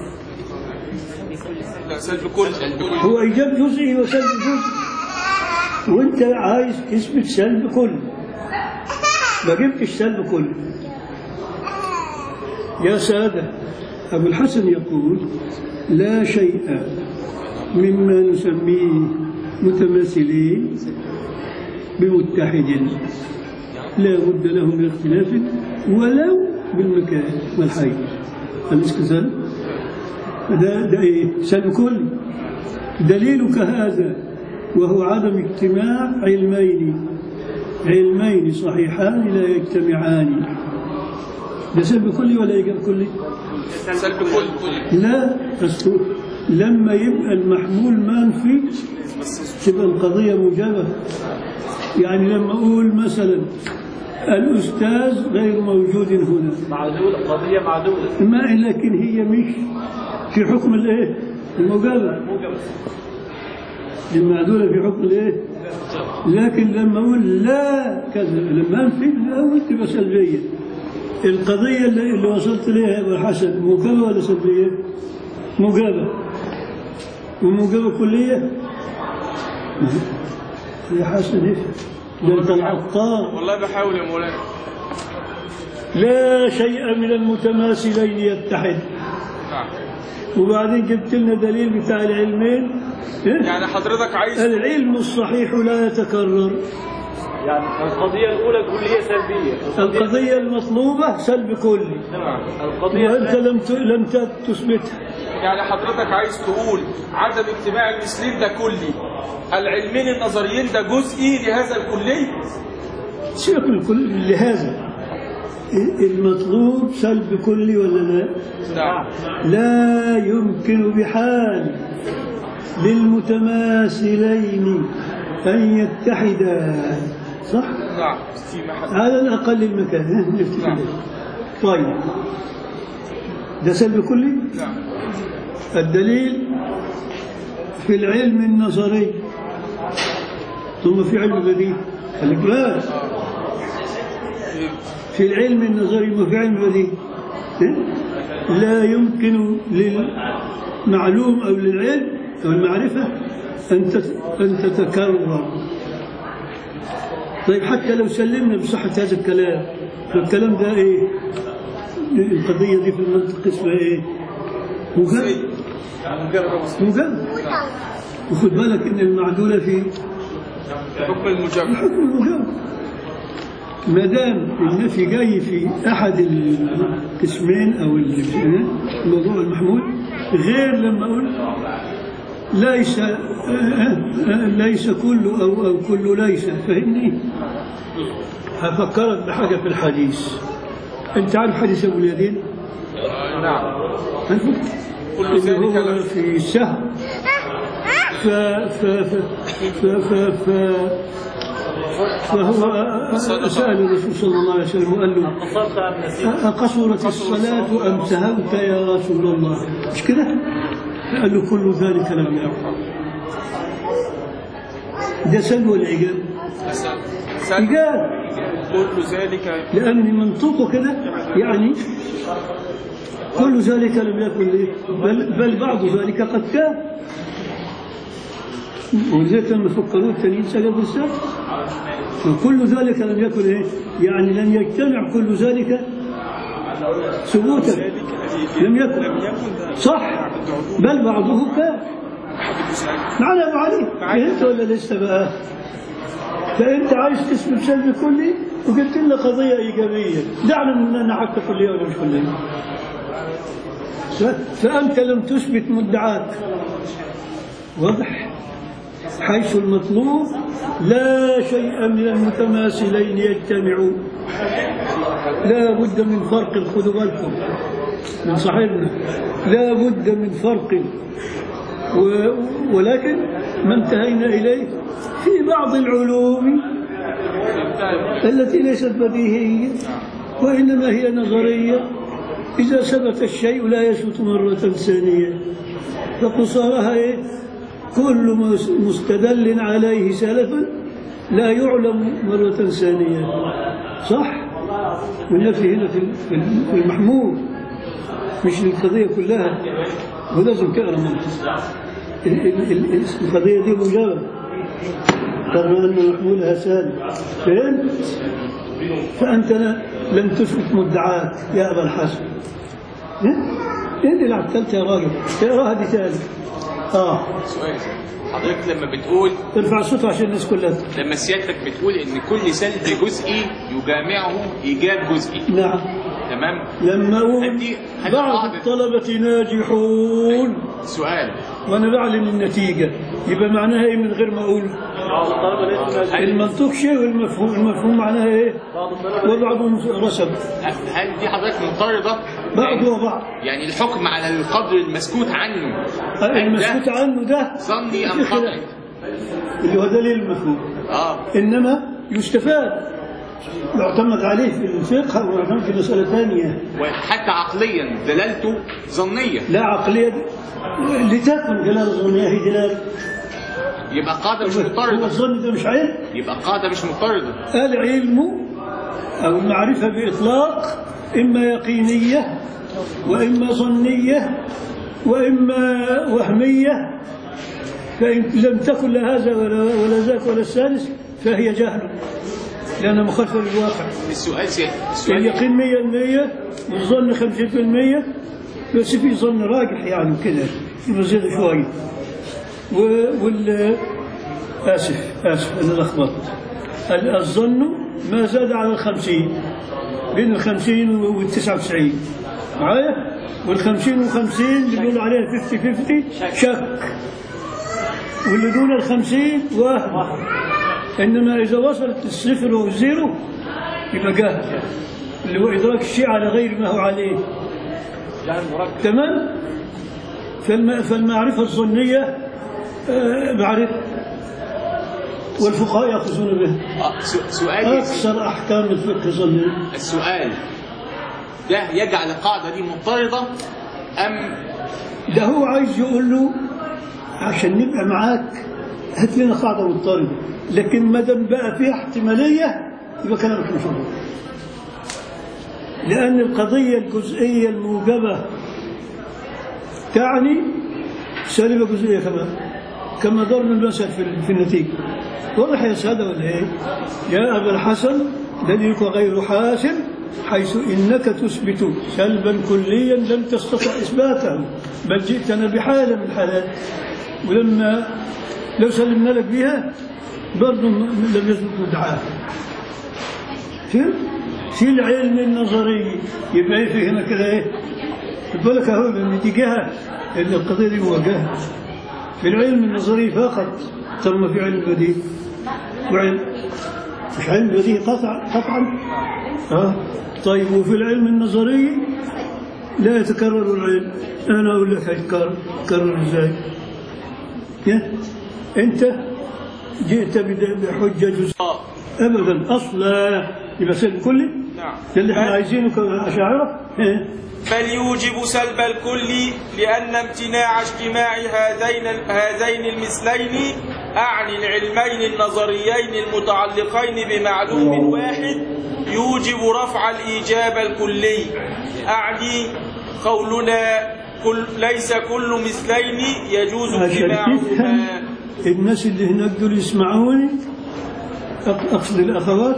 لا سلب كل هو ايجاب جزئي وسلب جزئي وانت عايز تثبت سلب كلي ما جبتش سلب كلي يا سادة أبو الحسن يقول لا شيء مما نسميه متماثلين بمتحد لا بد له من اختلاف ولو بالمكان والحي أليس كذلك؟ ده ده ايه؟ سلب كلي دليلك هذا وهو عدم اجتماع علمين علمين صحيحان لا يجتمعان ده سلب كلي ولا إيجاب كلي؟ سلب كل لا أصل لما يبقى المحمول منفي تبقى القضية موجبة يعني لما أقول مثلا الأستاذ غير موجود هنا معدول قضية معدولة ما لكن هي مش في حكم الايه المجابة المعدولة في حكم الايه لكن لما اقول لا كذا لما انفي لا تبقى سلبية القضية اللي, اللي وصلت ليها يا ابو الحسن مجابة ولا سلبية؟ مجابة ومجابة كلية يا حسن ايه ده انت العطار والله بحاول يا مولانا لا شيء من المتماثلين يتحد نعم وبعدين جبت لنا دليل بتاع العلمين إيه؟ يعني حضرتك عايز العلم الصحيح لا يتكرر يعني القضية الأولى كلية سلبية القضية المطلوبة سلب كلي نعم القضية وأنت الثانية لم ت- لم ت- تثبتها يعني حضرتك عايز تقول عدم اجتماع المثلين ده كلي العلمين النظريين ده جزئي لهذا الكلي سيبك من كل لهذا المطلوب سلب كلي ولا لا؟ نعم لا يمكن بحال للمتماثلين أن يتحدا صح؟ نعم في محل على الأقل المكان ها، نفتكر نعم. طيب ده سلب كلي نعم الدليل في العلم النظري ثم في علم بديهي خليك بالك في العلم النظري وفي علم بديهي ها؟ لا يمكن للمعلوم أو للعلم أو المعرفة أن تت- أن تتكرر طيب حتى لو سلمنا بصحة هذا الكلام فالكلام ده إيه؟ القضية دي في المنطق اسمها إيه؟ مجرد مجرد وخد بالك إن المعدولة في حكم المجابهة حكم المجرد ما دام النفي جاي في أحد القسمين أو الموضوع المحمول غير لما أقول ليس ليس كل أو أو كل ليس فهمني هفكرك بحاجة في الحديث أنت عارف حديث أبو اليدين؟ نعم عارفه؟ كل اللي ذلك هو لم- في السهم ف ف ف ف ف ف فهو سأل الرسول صلى الله عليه وسلم وقال له قصرت أم نسيت أقصرت الصلاة أم سهوت يا رسول الله مش كده؟ قال له كل ذلك لم يقع ده سلوى العجاب سل عجاب كل ذلك لأن منطقه كده يعني كل ذلك لم يكن ليه بل, بل بعض ذلك قد كان ولذلك لما فكروا التانيين سجدوا السجد فكل ذلك لم يكن ايه يعني لم يجتمع كل ذلك ثبوتا لم يكن صح بل بعضه كان معنى أبو علي فهمت ولا لسه بقى فانت عايز تثبت سلب كلي وقلت لنا قضيه ايجابيه دعنا من ان حتى كليه ولا مش كليه ف- فانت لم تثبت مدعاك واضح حيث المطلوب لا شيء من المتماثلين يجتمع لا بد من فرق خذوا بالكم من صاحبنا لا بد من فرق و- ولكن ما انتهينا إليه في بعض العلوم التي ليست بديهية وإنما هي نظرية إذا ثبت الشيء لا يثبت مرة ثانية فقصارها إيه؟ كل مس- مستدل عليه سلفا لا يعلم مرة ثانية صح؟ والنفي هنا في في المحمول مش القضية كلها ولازم تقرا منطق ال- ال- ال- القضية دي مجرد ترى أن محمولها سالم فهمت؟ فأنت لا- لم تثبت مدعاك يا أبا الحسن إيه اللي عطلت يا راجل اقراها دي تاني اه سؤال حضرتك لما بتقول ارفع الصوت عشان الناس كلها لما سيادتك بتقول ان كل سلب جزئي يجامعه ايجاب جزئي نعم تمام لما أقول هدي- هدي بعض بعض- الطلبة ناجحون سؤال وأنا بعلن النتيجة يبقى معناها إيه من غير ما أقول بعض الطلبة ليسوا ناجحين المنطوق شيء والمفهوم المفهوم معناها إيه بعض الطلبة وبعضهم رسب هل دي حضرتك معترضه بعض يعني, وبعض يعني الحكم على القدر المسكوت عنه هل ده المسكوت عنه ده ظني ام في خلاف. قطعي اللي هو دليل المفهوم اه إنما يستفاد يعتمد عليه في الفقه ويعتمد في مسألة ثانية وحتى عقليا دلالته ظنيه لا عقلية لتكن دلالة ظنية هي دلالة يبقى قاعده مش هو مضطرده الظن ده مش علم يبقى قاعده مش مضطرده العلم أو المعرفة بإطلاق إما يقينية وإما ظنية وإما وهمية فإن لم تكن لا هذا ولا, ولا ذاك ولا الثالث فهي جهل لأنها مخالفة للواقع السؤال سي... السؤال اليقين مية المية والظن خمسين في المية بس في ظن راجح يعني كده في زيادة شوية و- وال آسف آسف أنا لخبطت ال- الظن ما زاد على الخمسين بين الخمسين والتسعة وتسعين معايا والخمسين وخمسين اللي بيقولوا عليها فيفتي فيفتي شك واللي دون الخمسين وهم إنما إذا وصلت الصفر والزيرو يبقى جهل اللي هو إدراك الشيء على غير ما هو عليه جهل مركب تمام فالم... فالمعرفة الظنية آه، معرفة والفقهاء يأخذون بها آه، سو- سؤالي أكثر أحكام الفقه ظنية السؤال ده يجعل القاعده دي مضطرده ام ده هو عايز يقول له عشان نبقى معاك هات لنا قاعدة مضطردة لكن ما دام بقى فيها احتمالية يبقى كلامك مش مظبوط لأن القضية الجزئية الموجبة تعني سالبة جزئية كمان كما ضرب المثل في في النتيجة واضح يا سادة ولا إيه؟ يا أبا الحسن دليلك غير حاسن حيث إنك تثبت سلبا كليا لم تستطع إثباته بل جئتنا بحالة من الحالات ولما لو سلمنا لك بها برضه م- لم يثبت مدعاه فهمت؟ في العلم النظري يبقى إيه في هنا كده ايه؟ خد بالك اهو لان دي جهه ان القضيه دي مواجهه في العلم النظري فقط ثم في علم بديهي وعلم مش علم بديهي قطع قطعا اه طيب وفي العلم النظري لا يتكرر العلم انا اقول لك هيتكرر يتكرر ازاي؟ يا؟ انت جئت بد- بحجة جزء آه. أبدا أصلا يبقى سلب كلي نعم ده اللي احنا بل- عايزينه كأشاعرة إيه؟ بل يوجب سلب الكل لأن امتناع اجتماع هذين هذين المثلين أعني العلمين النظريين المتعلقين بمعلوم واحد يوجب رفع الإيجاب الكلي أعني قولنا كل ليس كل مثلين يجوز عشان تفهم اجتماعهما الناس اللي هناك دول يسمعوني أق- أقصد الأخوات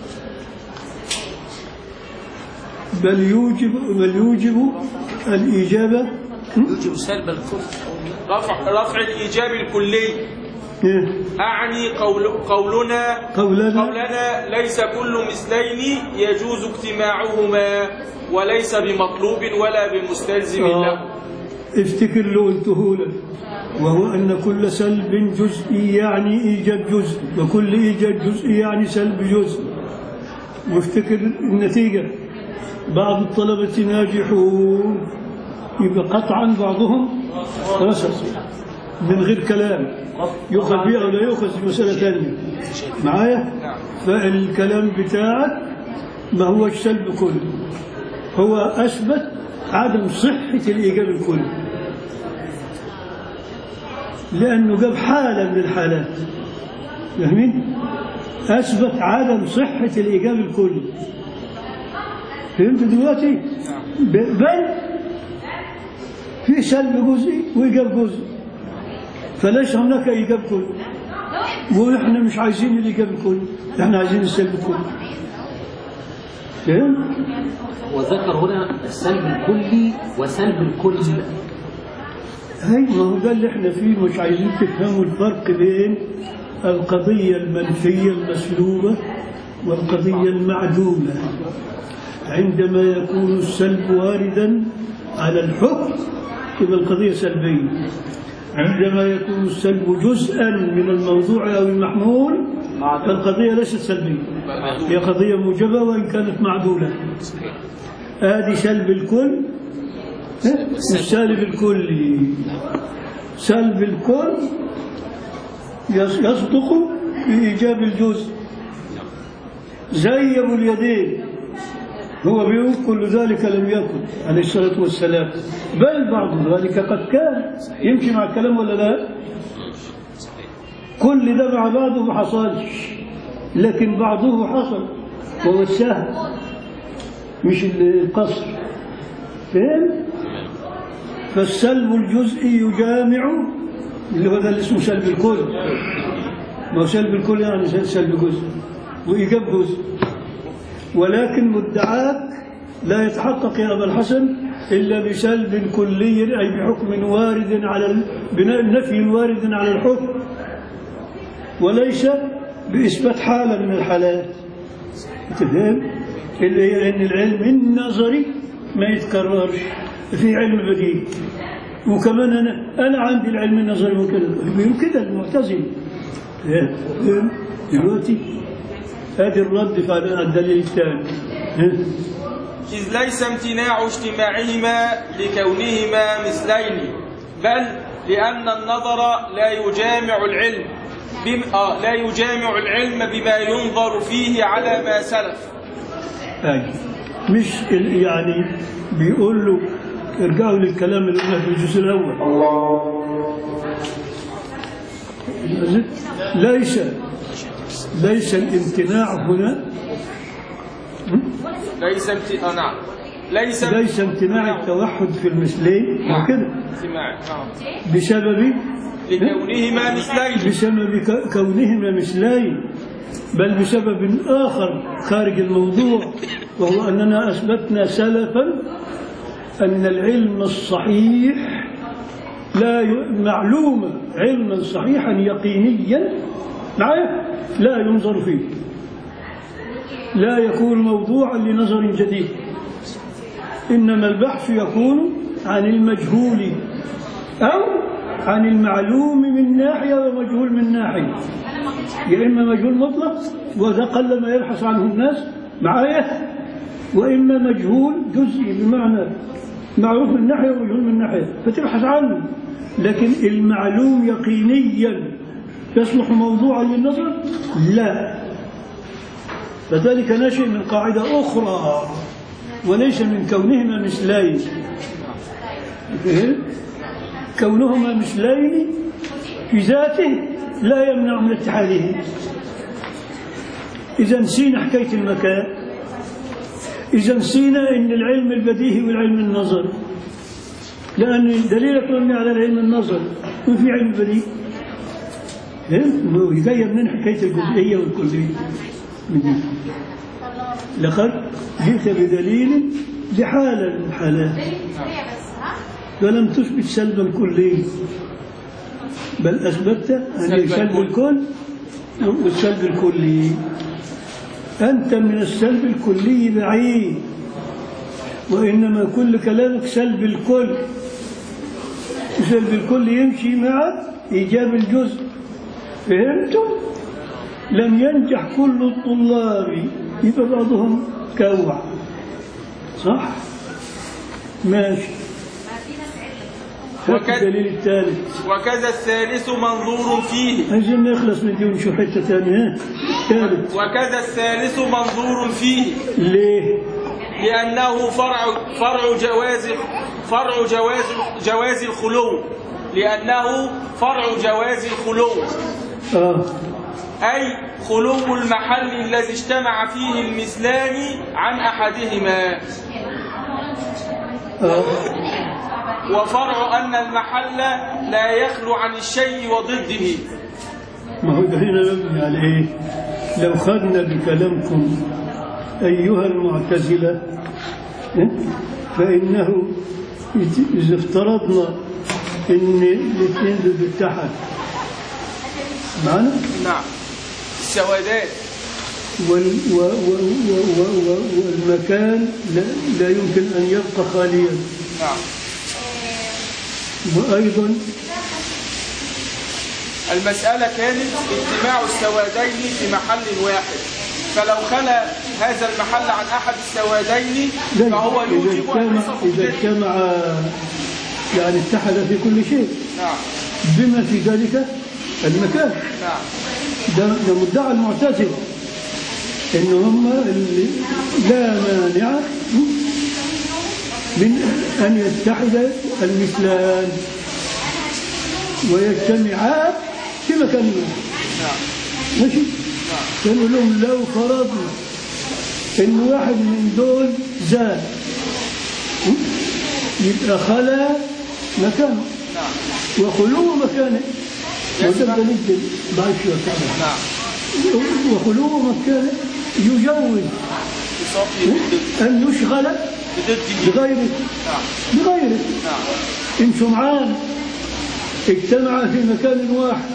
بل يوجب بل يوجب الإجابة يوجب سلب الكل رفع رفع الإيجاب الكلي إيه؟ أعني قول قولنا قولنا قولنا ليس كل مثلين يجوز اجتماعهما وليس بمطلوب ولا بمستلزم آه. له افتكر له قلته لك وهو أن كل سلب جزئي يعني إيجاب جزء وكل إيجاب جزئي يعني سلب جزء وافتكر النتيجة بعض الطلبة ناجحون يبقى قطعا بعضهم رسل من غير كلام يؤخذ بها ولا يؤخذ في مسألة ثانية معايا فالكلام بتاعك ما هو السلب كله هو أثبت عدم صحة الإيجاب الكلي لأنه جاب حالة من الحالات فاهمين؟ أثبت عدم صحة الإيجاب الكلي فهمت دلوقتي؟ ب- بل في سلب جزئي وإيجاب جزئي فليس هناك إيجاب كلي ونحن مش عايزين الإيجاب الكلي احنا عايزين السلب الكلي فهمت؟ وذكر هنا السلب الكلي وسلب الكل هاي ما هو ده اللي احنا فيه مش عايزين تفهموا الفرق بين القضية المنفية المسلوبة والقضية المعدومة عندما يكون السلب واردا على الحكم يبقى القضية سلبية عندما يكون السلب جزءا من الموضوع أو المحمول فالقضية ليست سلبية هي قضية موجبة وإن كانت معدولة هذه سلب الكل والسالب الكلي سلب الكل يص- يصدق بإيجاب الجزء زي أبو اليدين هو بيقول كل ذلك لم يكن عليه الصلاة والسلام بل بعض ذلك قد كان يمشي مع الكلام ولا لا كل ده مع بعضه ما حصلش لكن بعضه حصل وهو السهل مش القصر فهم فالسلب الجزئي يجامع اللي هو ده اللي اسمه سلب الكل ما هو سلب الكل يعني سلب جزء وإيجاب جزء ولكن مدعاك لا يتحقق يا أبا الحسن إلا بسلب كلي أي بحكم وارد على ال- بناء نفي وارد على الحكم وليس بإثبات حالة من الحالات تفهم؟ اللي هي أن العلم النظري ما يتكررش في علم بديل وكمان أنا أنا عندي العلم النظري وكذا بيقول كده المعتزلة فهم؟ دلوقتي هذه الرد على الدليل الثاني ها؟ إذ ليس امتناع اجتماعهما لكونهما مثلين بل لأن النظر لا يجامع العلم بم... آه لا يجامع العلم بما ينظر فيه على ما سلف أي مش ال- يعني بيقول له ارجعوا للكلام اللي قلنا في الجزء الأول ليس ليس الامتناع هنا ليس امت... آه نعم ليس ليس امتناع التوحد في المثلين وكده اجتماع نعم بسبب لكونهما مثلين بسبب ك- كونهما مثلين بل بسبب آخر خارج الموضوع وهو أننا أثبتنا سلفا أن العلم الصحيح لا ي... معلومة علما صحيحا يقينيا معايا لا ينظر فيه لا يكون موضوعا لنظر جديد إنما البحث يكون عن المجهول أو عن المعلوم من ناحية ومجهول من ناحية يا إما مجهول مطلق وده قل ما يبحث عنه الناس معايا وإما مجهول جزئي بمعنى معروف من ناحية ومجهول من ناحية فتبحث عنه لكن المعلوم يقينيا يصلح موضوعا للنظر لا فذلك نشئ من قاعدة أخرى وليس من كونهما مثلين فهم؟ كونهما مثلين في ذاته لا يمنع من اتحاده إذا نسينا حكاية المكان إذا نسينا أن العلم البديهي والعلم النظر لأن دليلك مبني على العلم النظر وفي علم بديهي فهمت؟ إنه جاية من حكاية الجزئية والكلية من دي. لقد جئت بدليل لحالة من الحالات فلم تثبت سلب الكلي بل أثبتت أن سلب سلب الكل. الكل والسلب الكلي أنت من السلب الكلي بعيد وإنما كل كلامك سلب الكل سلب الكل يمشي مع إيجاب الجزء فهمتم؟ لم ينجح كل الطلاب يبقى بعضهم كوع صح؟ ماشي وكذا- الدليل الثالث وكذا الثالث منظور فيه عايزين نخلص من دي ونشوف حته ثانيه ها؟ ثالث وكذا الثالث منظور فيه ليه؟ لأنه فرع فرع جواز فرع جواز جواز الخلو لأنه فرع جواز الخلو اه أي خلو المحل الذي اجتمع فيه المثلان عن أحدهما اه وفرع أن المحل لا يخلو عن الشيء وضده ما هو ده هنا مبني على ايه؟ لو خدنا بكلامكم ايها المعتزله إيه؟ فانه اذا افترضنا ان الاثنين دول اتحد معنا نعم السوادات وال و و و و و والمكان لا, لا يمكن ان يبقى خاليا نعم وايضا المسألة كانت اجتماع السوادين في محل واحد فلو خلا هذا المحل عن أحد السوادين لا فهو اذا يوجب أن اجتمع يصف اذا به. اجتمع يعني اتحد في كل شيء نعم بما في ذلك المكان نعم ده ده مدعى المعتزلة إن هم اللي لا مانع من أن يتحد المثلان ويجتمعا في مكان واحد نعم ماشي فنقول لهم لو فرضنا إن واحد من دول زاد يبقى خلا مكانه نعم وخلو مكانه وده دليل بعد شوية نعم وخلو مكانه يجوز بصفي ضد أن يشغل ضده بغيره نعم بغيره نعم إن سمعان اجتمع في مكان واحد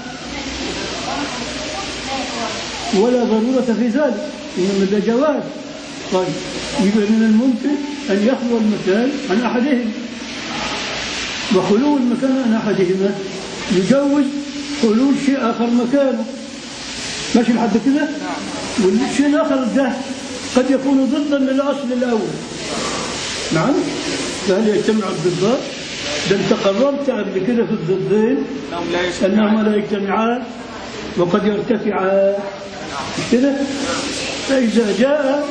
ولا ضرورة في ذلك إنما ده جواز طيب يبقى من الممكن أن يخلو المكان عن أحدهم وخلو المكان عن أحدهما يجوز خلو شيء آخر مكانه ماشي لحد كده؟ والشيء الآخر ده قد يكون ضدا للأصل الأول نعم فهل يجتمع الضدان؟ ده انت قررت قبل كده في الضدين انهم لا انهما يجتمعان لا يجتمعان وقد يرتفعان مش كده؟ فإذا جاء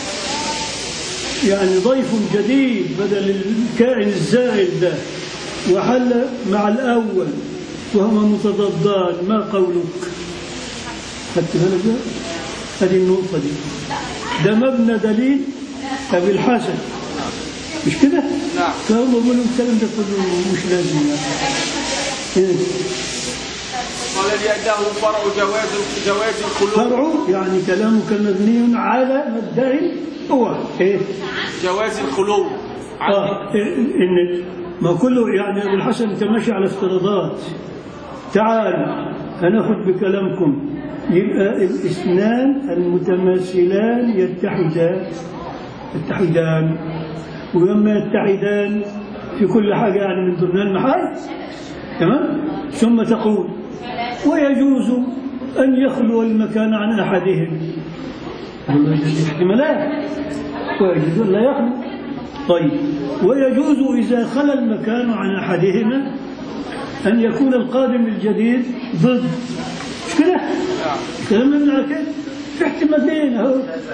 يعني ضيف جديد بدل الكائن الزائل ده وحل مع الأول وهما متضادان ما قولك؟ خدت بالك بقى؟ هذه النقطة دي ده مبنى دليل أبي الحسن مش كده؟ نعم. فهم يقولوا الكلام ده كله مش لازم يعني. إيه؟ قال لأنه فرع جواز جواز الخلو فرع يعني كلامك مبني على مبدأ هو إيه؟ جواز الخلو عن آه إيه؟ إن ما كله يعني أبو الحسن أنت ماشي على افتراضات تعال هناخد بكلامكم يبقى الاثنان المتماثلان يتحدان يتحدان ولما يتحدان في كل حاجة يعني من ضمن المحال تمام ثم تقول ويجوز أن يخلو المكان عن أحدهم يوجد احتمالات ويجوز أن لا يخلو طيب ويجوز إذا خلا المكان عن أحدهما أن يكون القادم الجديد ضد كده نعم الكلام مبني على كده في احتمالين اهو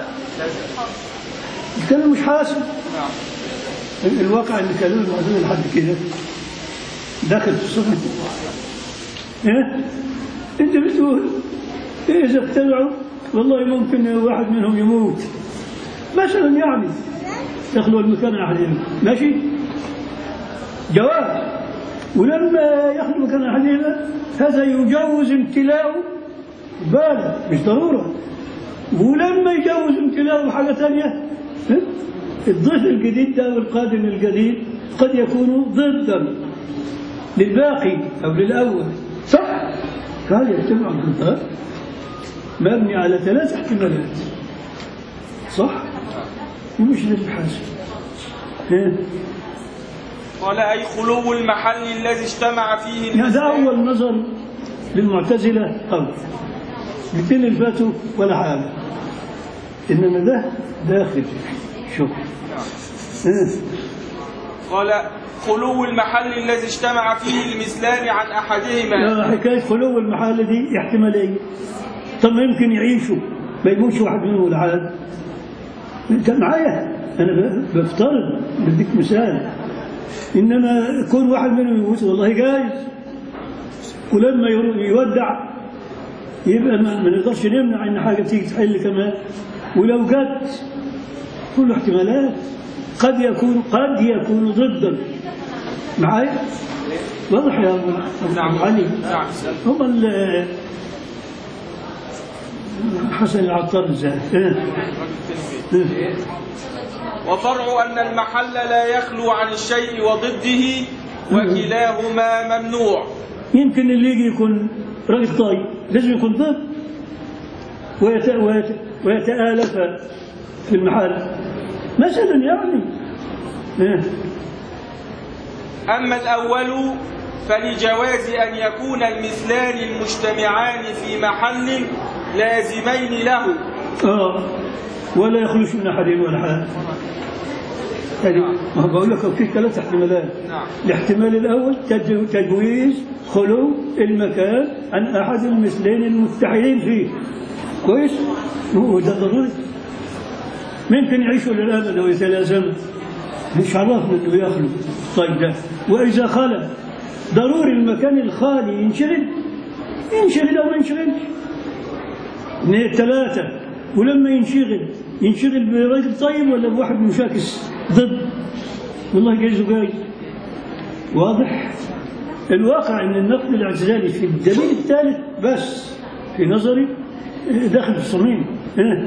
الكلام مش حاسم نعم الواقع اللي كلام المعتزله لحد كده داخل في الصفة ايه انت بتقول إيه اذا اجتمعوا والله ممكن واحد منهم يموت مثلا يعني يخلو المكان احدهم ماشي جواب ولما يخلو مكان احدهما هذا يجوز امتلاءه بالغ مش ضروره ولما يجوز امتلاءه حاجه ثانيه ها؟ الضيف الجديد ده والقادم الجديد قد يكون ضدا للباقي او للاول صح؟ قال يجتمع ضدها مبني على ثلاث احتمالات صح؟ ومش للحاسب ها؟ قال أي خلو المحل الذي اجتمع فيه يعني ده المسلمين أول نظر للمعتزلة أول الاثنين اللي فاتوا ولا حاجة إنما ده داخل شوف إيه؟ قال خلو المحل الذي اجتمع فيه المثلان عن أحدهما لا، حكاية خلو المحل دي احتمالية طب ما يمكن يعيشوا ما يموتش واحد منهم ولا حاجة أنت معايا أنا ب- بفترض بديك مثال إنما يكون واحد منهم يموت والله جايز ولما يرو- يودع يبقى ما ما نقدرش نمنع إن حاجة تيجي تحل كمان ولو جت كل احتمالات قد يكون قد يكون ضدا معايا واضح يا أبو نعم علي نعم هم ال- حسن العطار ازاي وفرع أن المحل لا يخلو عن الشيء وضده وكلاهما ممنوع يمكن اللي يجي يكون راجل طيب لازم يكون ضد ويت... ويت... ويتآلف في المحل مثلا يعني إيه. أما الأول فلجواز أن يكون المثلان المجتمعان في محل لازمين له اه ولا يخلوش من احد ولا حاجه يعني ما هو بقول لك في ثلاث احتمالات نعم الاحتمال الأول تج- تجويز خلو المكان عن أحد المثلين المتحدين فيه كويس؟ وده ضروري ممكن يعيشوا للأبد ويتلازموا مش عرفنا انه يخلو طيب ده واذا خلى ضروري المكان الخالي ينشغل ينشغل او ما ينشغلش اثنين ثلاثة ولما ينشغل ينشغل براجل طيب ولا بواحد مشاكس ضد والله جايز وجايز واضح الواقع ان النقد الاعتزالي في الدليل الثالث بس في نظري داخل في الصميم ها.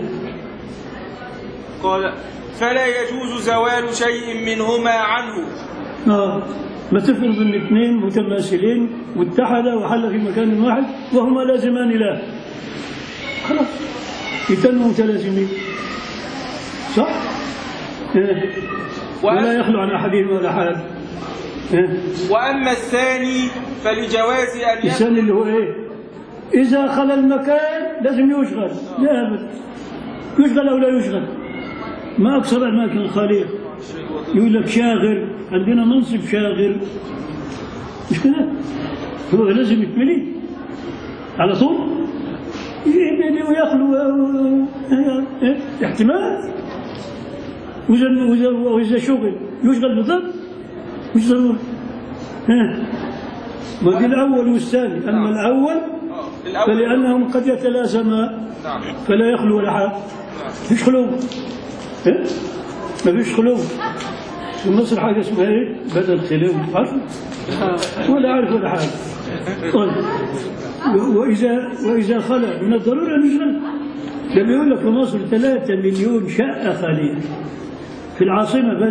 قال فلا يجوز زوال شيء منهما عنه آه. ما تفرض ان اثنين متماثلين واتحدا وحل في مكان واحد وهما لازمان له خلاص يتنوا متلازمين صح؟ إيه. ولا يخلو عن احدهما ولا حال إيه. وأما الثاني فلجواز أن يخلو الثاني اللي هو ايه؟ اذا خلا المكان لازم يشغل لا ابدا يشغل او لا يشغل ما اكثر الاماكن الخاليه يقول لك شاغر عندنا منصب شاغر مش كده؟ هو لازم يتملي على طول يملي ويخلو إيه؟ احتمال وإذا وإذا وإذا شغل يشغل بالضبط مش ضروري ها ودي الأول والثاني أما الأول آه، الأول فلأنهم قد يتلازما نعم فلا يخلو ولا حال مفيش خلو إيه؟ مفيش خلو في مصر حاجة اسمها ايه؟ بدل خلو عارف؟ ولا عارف ولا حاجة طيب و- وإذا وإذا خلا من الضرورة أن يشغل لما يقول لك في مصر ثلاثة مليون شقة خالية في العاصمة بس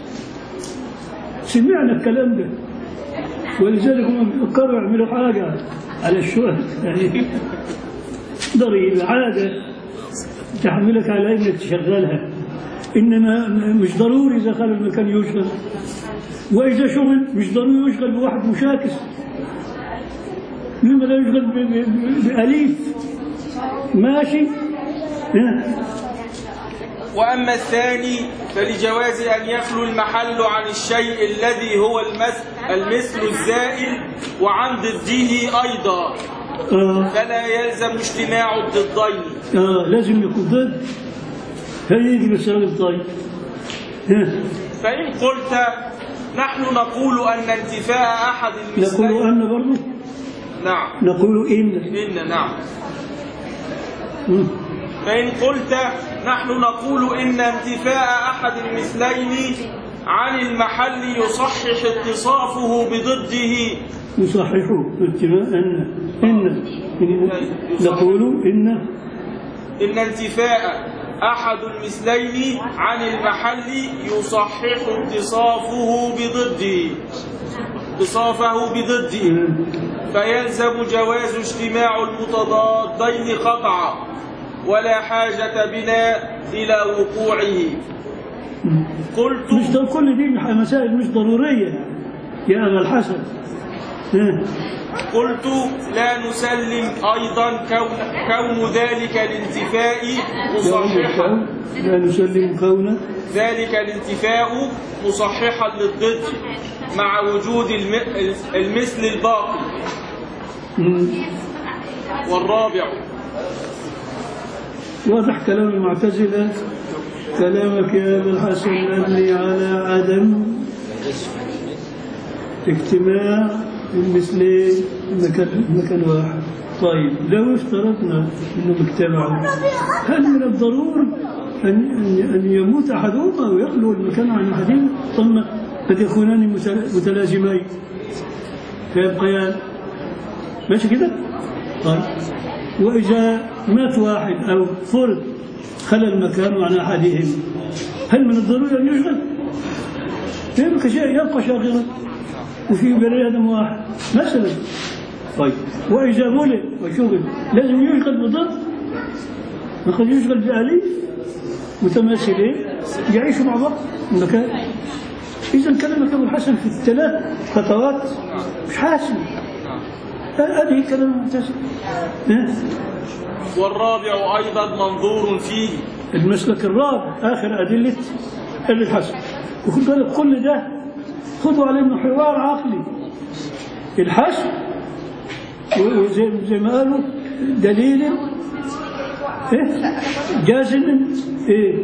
سمعنا الكلام ده ولذلك هم بيفكروا يعملوا حاجة على الشهد يعني ضريبة عادة تحملك على انك تشغلها انما مش ضروري اذا خلى المكان يشغل واذا شغل مش ضروري يشغل بواحد مشاكس لما لا يشغل ب- ب- ب- بأليف ماشي ها؟ وأما الثاني فلجواز أن يخلو المحل عن الشيء الذي هو المثل, المثل الزائل وعن ضده أيضا آه فلا يلزم اجتماع الضدين آه لازم يكون ضد هيجي بالسبب طيب ها فإن قلت نحن نقول أن انتفاء أحد نقول المثلين أن برضه نعم نقول إن إن نعم مم. فإن قلت نحن نقول إن انتفاء أحد المثلين عن المحل يصحح اتصافه بضده يصححوا اتباع أن إن إن نقول إن إن انتفاء أحد المثلين عن المحل يصحح اتصافه بضده اتصافه بضده فيلزم جواز اجتماع المتضادين قطعا ولا حاجة بنا إلى وقوعه قلت مش ضر- كل دي مسائل مش ضرورية يا أبا الحسن ها قلت لا نسلم أيضا كون, كون ذلك الانتفاء مصححا لا نسلم كونه ذلك الانتفاء مصححا للضد مع وجود الم- المثل الباقي مم. والرابع واضح كلام المعتزلة كلامك يا أبا الحسن مبني على عدم اجتماع المثلين مكان مكان واحد طيب لو افترضنا انهم اجتمعوا هل من الضروري ان ان ان يموت احدهما ويخلو المكان عن احدهما ثم قد يكونان متل- متلازمين فيبقيان ماشي كده؟ طيب وإذا مات واحد أو فرد خلى المكان عن أحدهم هل من الضروري أن يشغل؟ يبقى شيء يبقى شاغلا وفي بني آدم واحد مثلا طيب وإذا ولد وشغل لازم يشغل بضد وقد يشغل بآليف متماثلين يعيشوا مع بعض المكان إذا كلامك أبو الحسن في الثلاث خطوات مش حاسم هذه كلام المعتزلة ها؟ والرابع أيضا منظور فيه المسلك الرابع آخر أدلة ابن الحسن وخد بالك كل ده خذوا على إنه حوار عقلي الحسن وزي زي ما قالوا دليل إيه؟ جازم إيه؟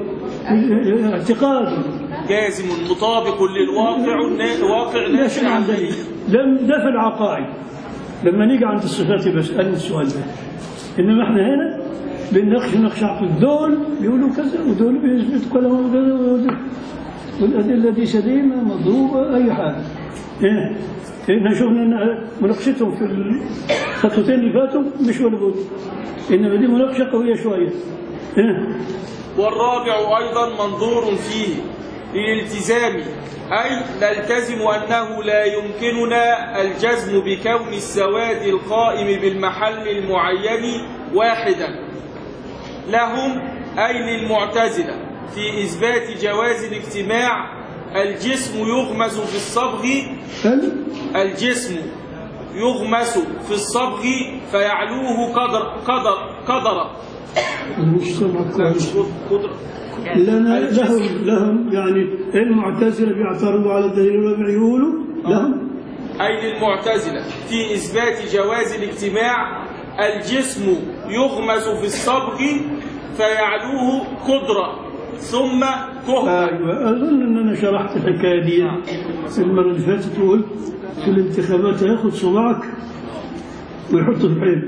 اعتقاد جازم مطابق للواقع النا- واقع لا ناشئ شيء عن عن ذلك ذلك لم ده في العقائد لما نيجي عند الصفات بسألني السؤال ده إنما إحنا هنا بنناقش نقش عقل دول بيقولوا كذا ودول بيثبتوا كلام كذا ودول- والأدلة دي سليمة مضروبة أي حاجة إيه إحنا شفنا إن مناقشتهم في الخطوتين اللي فاتوا مش ولا بد إنما دي مناقشة قوية شوية إيه والرابع أيضا منظور فيه للالتزام أي نلتزم أنه لا يمكننا الجزم بكون السواد القائم بالمحل المعين واحدا لهم أي للمعتزلة في إثبات جواز الاجتماع الجسم يغمس في الصبغ هل الجسم يغمس في الصبغ فيعلوه قدر قدر قدر مش سمع كويس قدر لنا لهم لهم يعني المعتزلة بيعترضوا على الدليل الرابع يقولوا لهم أي للمعتزلة في إثبات جواز الاجتماع الجسم يغمس في الصبغ فيعلوه قدرة ثم كهرة ايوه اظن ان انا شرحت الحكايه دي المره اللي فاتت وقلت في الانتخابات هياخد صباعك ويحطه في الحين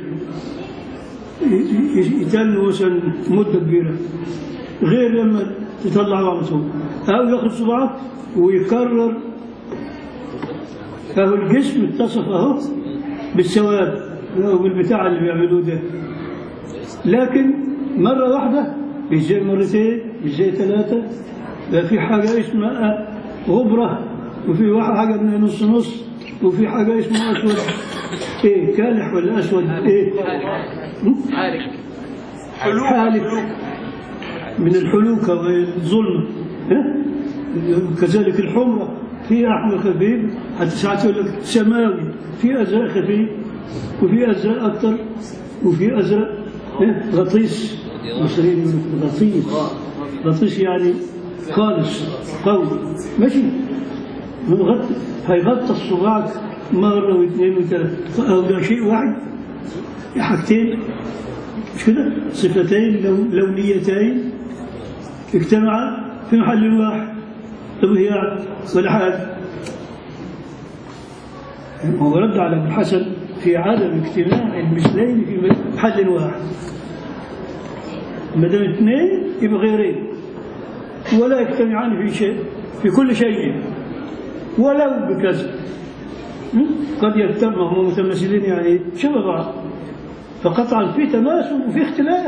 يتل مثلا مده كبيره غير لما تطلعه على طول او ياخد صباعك ويكرر فهو الجسم اتصف اهو بالسواد او بالبتاع اللي بيعملوه ده لكن مرة واحدة مش زي مرتين مش زي ثلاثة ده في حاجة اسمها غبرة وفي واحد حاجة من نص نص وفي حاجة اسمها أسود إيه كالح ولا أسود إيه حلوك حالك حلوك من الحلوكة والظلمة ها؟ كذلك الحمرة في أحمر خفيف حتى ساعات يقول لك سماوي في أزرق خفيف وفي أزرق أكثر وفي أزرق ها؟ غطيس المصريين يقول لك غطيس غطيس يعني خالص قوي ماشي مغطي هيغطس صباعك مرة واثنين وثلاثة أو ده شيء واحد حاجتين مش كده صفتين لو لونيتين اجتمعا في محل واحد طب هي ولا حاجة هو رد على ابن الحسن في عدم اجتماع المثلين في محل واحد ما دام اثنين يبقى غيرين ولا يجتمعان في شيء في كل شيء ولو بكذا م? قد يجتمع هم متماثلين يعني شبه بعض فقطعا في تماثل وفي اختلاف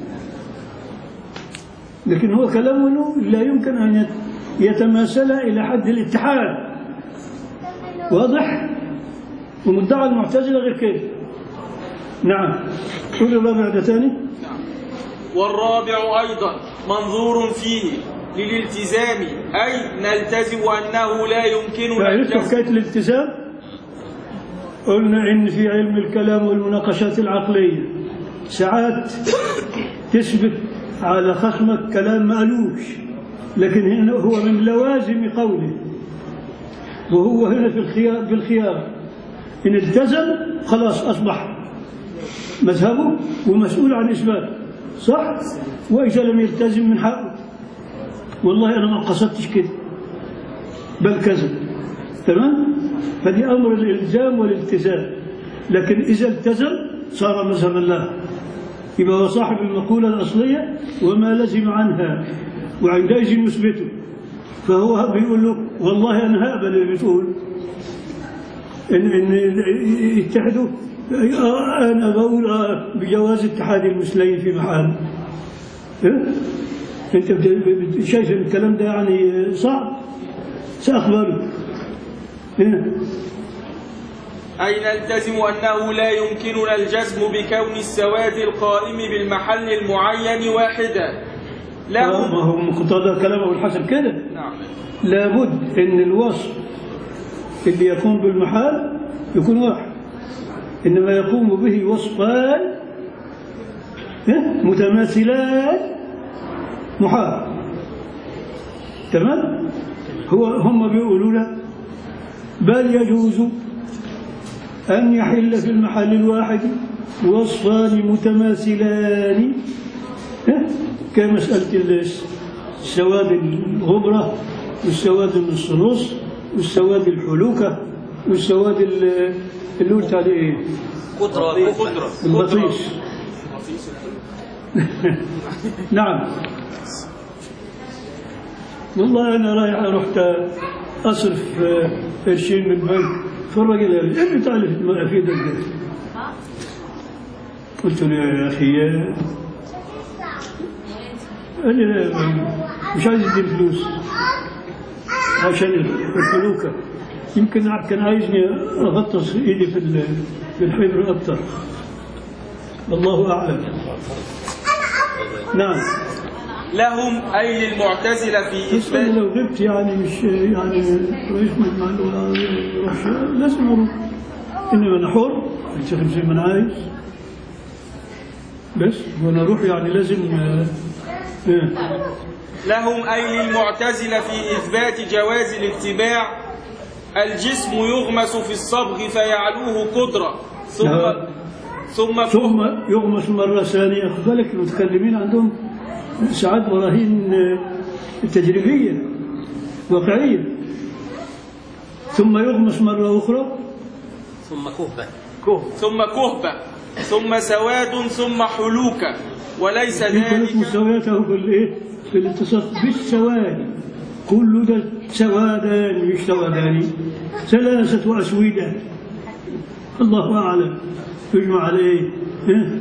لكن هو كلامه انه لا يمكن ان يت- يتماثل الى حد الاتحاد واضح ومدعى المعتزله غير كده نعم قول الرابع ده ثاني والرابع أيضا منظور فيه للالتزام أي نلتزم أنه لا يمكننا فعرفت الجزم حكايه الالتزام قلنا ان في علم الكلام والمناقشات العقليه ساعات تثبت على خصمك كلام ما قالوش لكن هنا هو من لوازم قوله وهو هنا في الخيار بالخيار ان التزم خلاص اصبح مذهبه ومسؤول عن اثباته صح واذا لم يلتزم من حقه والله انا ما قصدتش كده بل كذا تمام فدي امر الالزام والالتزام لكن اذا التزم صار مذهبا له يبقى هو صاحب المقوله الاصليه وما لزم عنها وعندئذ يثبته فهو بيقول له والله انا هقبل اللي بتقول ان ان يتحدوا آه، انا بقول آه بجواز اتحاد المثلين في محل إيه؟ انت بت- بت- شايف الكلام ده يعني صعب ساقبله إيه؟ أي نلتزم أنه لا يمكننا الجزم بكون السواد القائم بالمحل المعين واحدا آه، له ما هو مقتضى كلام ابو الحسن كده نعم لابد ان الوصف اللي يقوم بالمحال يكون واحد انما يقوم به وصفان إيه؟ متماثلان محال تمام هو هم بيقولوا لا بل يجوز أن يحل في المحل الواحد وصفان متماثلان إيه؟ كمسألة السواد الغبرة والسواد النص نص والسواد الحلوكة والسواد ال- اللي قلت عليه ايه؟ قدرة قدرة البطيس نعم والله انا رايح رحت اصرف آه، قرشين من البنك فالراجل قال لي انت تعرف ما في ده الجهاز قلت له يا اخي آه، قال لي لا، مش عايز يديني فلوس عشان الفلوكه يمكن كان عايزني اغطس ايدي في ال- في الحبر اكثر الله اعلم نعم لهم أي للمعتزلة في بس انا إثبات لو غبت يعني مش يعني رئيس مجمع الأولى يروح لازم اروح انما انا حر اشتغل زي ما انا عايز بس وانا اروح يعني لازم آه، آه. لهم أي للمعتزلة في إثبات جواز الاتباع الجسم يغمس في الصبغ فيعلوه قدرة ثم نعم. ثم ثم يغمس مرة ثانية خد بالك المتكلمين عندهم ساعات براهين آه، تجريبية واقعية ثم يغمس مرة أخرى ثم كهبة ثم كهبة ثم سواد ثم حلوكة وليس يمكن ذلك مساواته بالايه؟ بالاتصاف بالسواد كل ده سوادان مش سوادان ثلاثة أسودة الله أعلم يجمع عليه إيه؟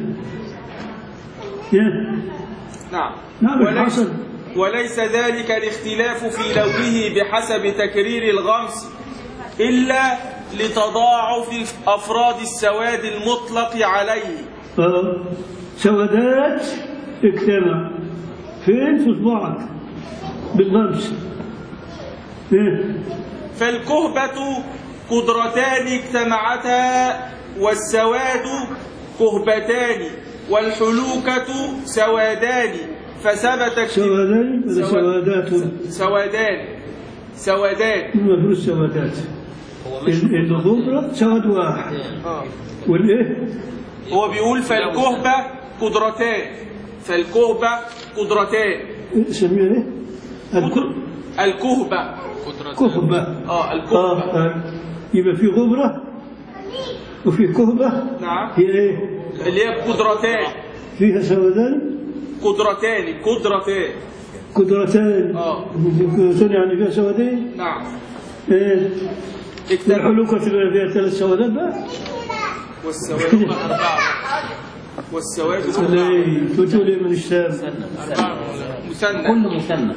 إيه؟ نعم نعم وليس, الحصل وليس ذلك الاختلاف في لونه بحسب تكرير الغمس إلا لتضاعف أفراد السواد المطلق عليه آه. سوادات اجتمع فين في صباعك بالغمس إيه؟ فالكهبة قدرتان اجتمعتا والسواد كهبتان والحلوكة سوادان فثبت سوادان ولا سوادات سوادان سوادان المفروض سوادات ال- الغبرة سواد واحد آه. والايه هو بيقول فالكهبة قدرتان فالكهبة قدرتان سميها ايه؟ الك- الكهبة كهبة اه آه الكهبة آه. يبقى في غبرة وفي كهبة نعم هي ايه؟ اللي هي قدرتان فيها سودان قدرتان قدرتان قدرتان اه قدرتان يعني فيها سودين نعم ايه اكتب الحلوكة تبقى فيها ثلاث سودات بقى والسواد أربعة والسواد ولا أربعة ايه؟ تقول ايه من الشام؟ مثنى كل مثنى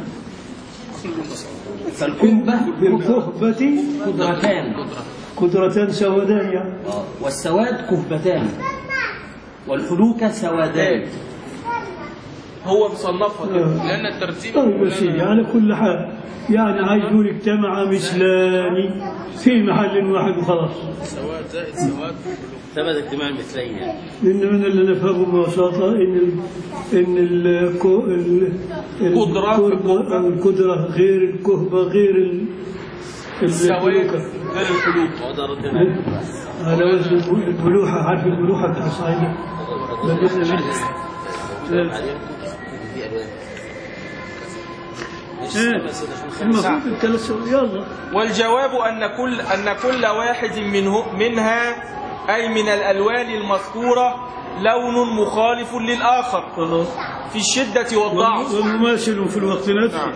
فالكهبة بالكهبة قدرتان قدرتان سودان يعني آه. والسواد كهبتان والحلوك سوادان هو مصنفها كده آه. لان الترتيب طيب يا سيدي على كل حال يعني عايز يقول اجتمع مثلان في محل واحد وخلاص سواد زائد سواد ثبت اجتماع المثلين يعني إن من اللي نفهمه ببساطة إن ال إن الكو ال قدرة في الكهبة أو القدرة غير الكهبة غير ال السواد الفلوكة. غير الحلوك وهذا ردنا على وزن البلوحة عارف البلوحة بتاع الصعيدة بدأنا منها إيه. المفروض الثلاث يلا والجواب أن كل أن كل واحد منه منها أي من الألوان المذكورة لون مخالف للآخر خلاص في الشدة والضعف والمماثل في الوقت نفسه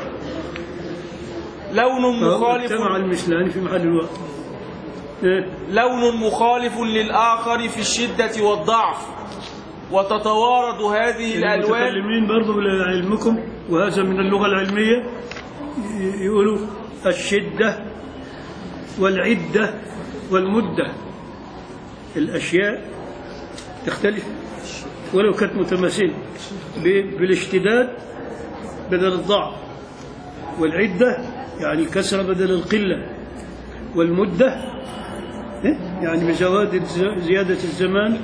لون فهو مخالف اجتمع المثلان في محل الوقت إيه؟ لون مخالف للآخر في الشدة والضعف وتتوارد هذه الألوان المتكلمين برضو لعلمكم وهذا من اللغة العلمية ي- يقولوا الشدة والعدة والمدة الأشياء تختلف ولو كانت متماثلة ب- بالاشتداد بدل الضعف والعدة يعني الكسرة بدل القلة والمدة إيه؟ يعني بزواد الز- زيادة الزمان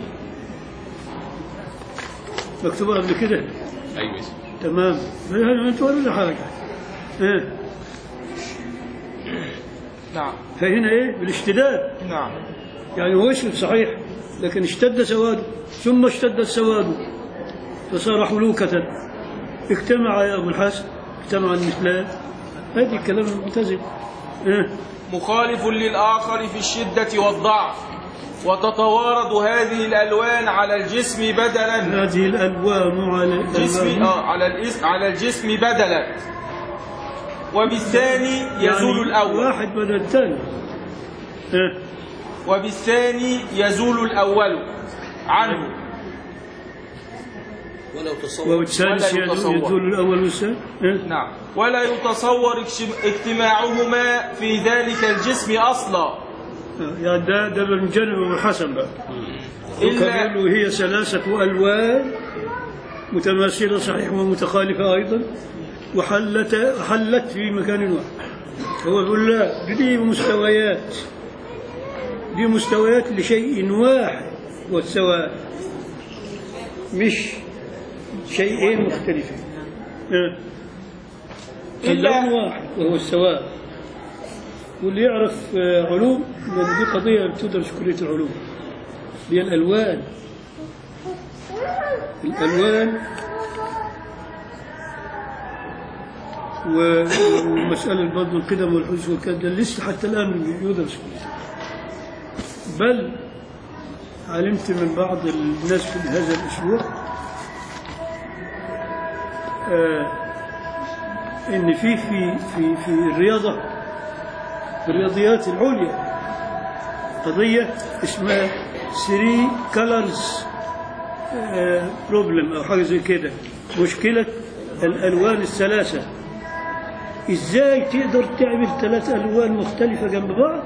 مكتوبة قبل كده ايوه تمام ما انت ولا حاجة إيه؟ نعم فهنا ايه بالاشتداد نعم يعني هو اسود صحيح لكن اشتد سواده ثم اشتد السواد فصار حلوكة اجتمع يا ابو الحسن اجتمع المثلان هذه كلام المعتزل إيه؟ مخالف للآخر في الشدة والضعف وتتوارد هذه الألوان على الجسم بدلا هذه الالوان على جسم الألوان. آه على الاسم على الجسم بدلا وبالثاني يزول يعني الأول واحد بدل الثاني إيه؟ وبالثاني يزول الأول عنه ولو تصور والثالث ولا يتصور. يزول الاول والثاني إيه؟ نعم ولا يتصور اجتم- اجتماعهما في ذلك الجسم أصلا يعني ده ده من جانب ابو الحسن بقى إلا وقالوا هي ثلاثة ألوان متماثلة صحيح ومتخالفة أيضا وحلت حلت في مكان واحد هو يقول لا دي مستويات دي مستويات لشيء واحد والسواء مش شيئين مختلفين آه. إلا- اللون واحد وهو السواء واللي يعرف آه، علوم لأن دي قضية بتدرس في كلية العلوم هي الألوان الألوان و- ومسألة برضه القدم والحدوث والكلام ده لسه حتى الآن يدرس بل علمت من بعض الناس في هذا الأسبوع آه إن في في في في الرياضة في الرياضيات العليا قضية اسمها 3 كلرز بروبلم أو حاجة زي كده مشكلة الألوان الثلاثة إزاي تقدر تعمل ثلاث ألوان مختلفة جنب بعض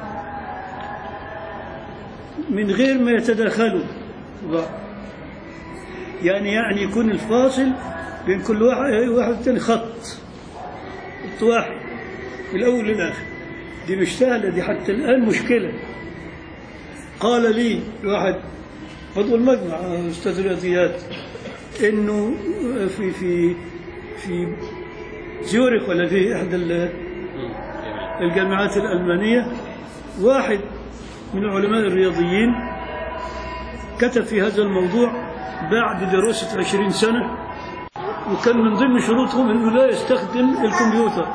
من غير ما يتداخلوا في بعض يعني يعني يكون الفاصل بين كل واحد واحد والتاني خط خط واحد من الأول للآخر دي مش سهلة دي حتى الآن مشكلة قال لي واحد عضو المجمع أستاذ رياضيات إنه في في في زيورخ ولا في إحدى ال- الجامعات الألمانية واحد من علماء الرياضيين كتب في هذا الموضوع بعد دراسة عشرين سنة وكان من ضمن شروطهم أنه لا يستخدم الكمبيوتر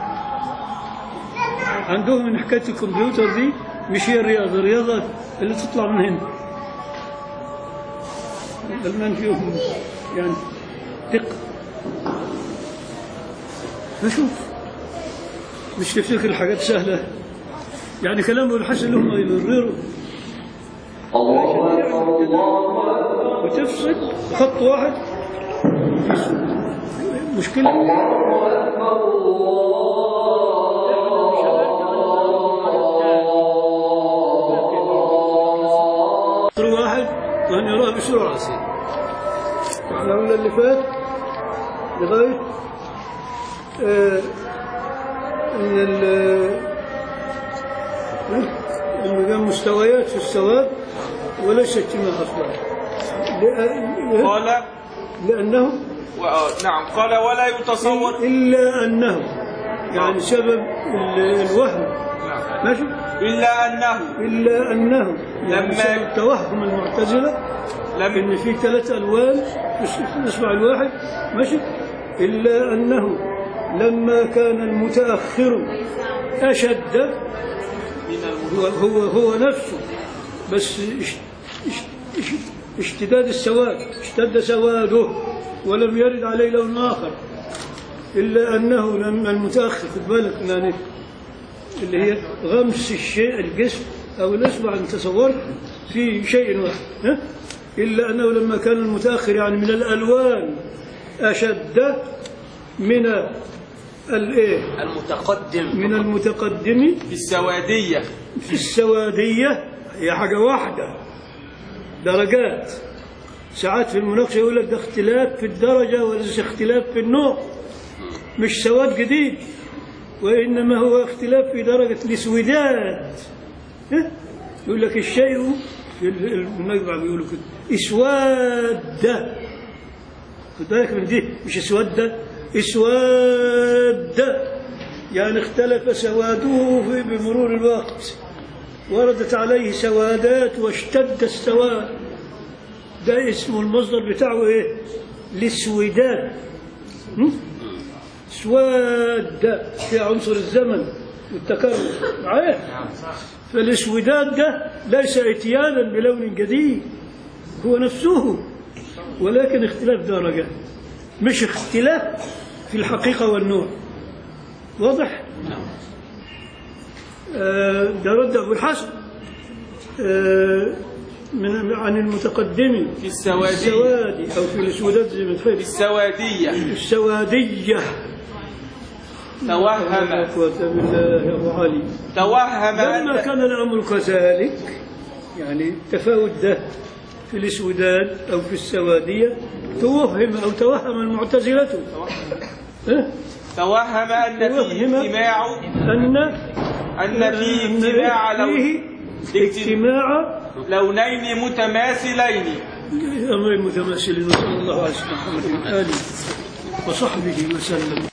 عندهم من حكاية الكمبيوتر دي مش هي الرياضة الرياضة اللي تطلع من هنا الألمان فيهم يعني دقة فشوف مش تفتكر الحاجات سهلة يعني كلام ابو الحسن لهم يبرروا وتفصل خط واحد مشكلة سطر واحد وأن يراه بسرعة احنا قلنا اللي فات لغاية آه ان ال- ان كان مستويات في السواد وليس اجتماع اصلا لأ- قال لانه و- آه، نعم قال ولا يتصور الا انه يعني سبب ال- الوهم نعم. ماشي إلا أنه الا انه يعني لما- سبب توهم المعتزله لم ان في ثلاث الوان في الاصبع الواحد ماشي الا انه لما كان المتاخر اشد هو هو هو نفسه بس اش- اش- اش- اشتداد السواد اشتد سواده ولم يرد عليه لون اخر الا انه لما المتاخر خد بالك يعني اللي هي غمس الشيء الجسم او الاصبع ان تصورت في شيء واحد ها؟ الا انه لما كان المتاخر يعني من الالوان اشد من الايه المتقدم من المتقدم في السوادية في السوادية هي حاجة واحدة درجات ساعات في المناقشة يقول لك ده اختلاف في الدرجة وليس اختلاف في النوع مش سواد جديد وإنما هو اختلاف في درجة الاسوداد ها؟ يقول لك الشيء المجمع بيقولوا كده اسواد خد بالك من دي مش اسود اسواد يعني اختلف سواده في- بمرور الوقت وردت عليه سوادات واشتد السواد ده اسمه المصدر بتاعه ايه الاسوداد هم؟ سواد في عنصر الزمن والتكرر معايا فالاسوداد ده ليس اتيانا بلون جديد هو نفسه ولكن اختلاف درجة مش اختلاف في الحقيقة والنوع واضح؟ آه، ده رد أبو الحسن آه، من عن المتقدم في السوادية السوادي أو في الأسودات زي ما في تحب السوادية السوادية لا توهم قوة بالله أبو علي توهم لما أن كان الأمر كذلك يعني التفاوت ده في الاسوداد أو في السوادية توهم أو توهم المعتزلة ها؟ توهم أن فيه توهم اجتماع أن أن فيه اجتماع لو فيه اجتماع لونين متماثلين أمر متماثل وصلى الله على سيدنا محمد وآله وصحبه وسلم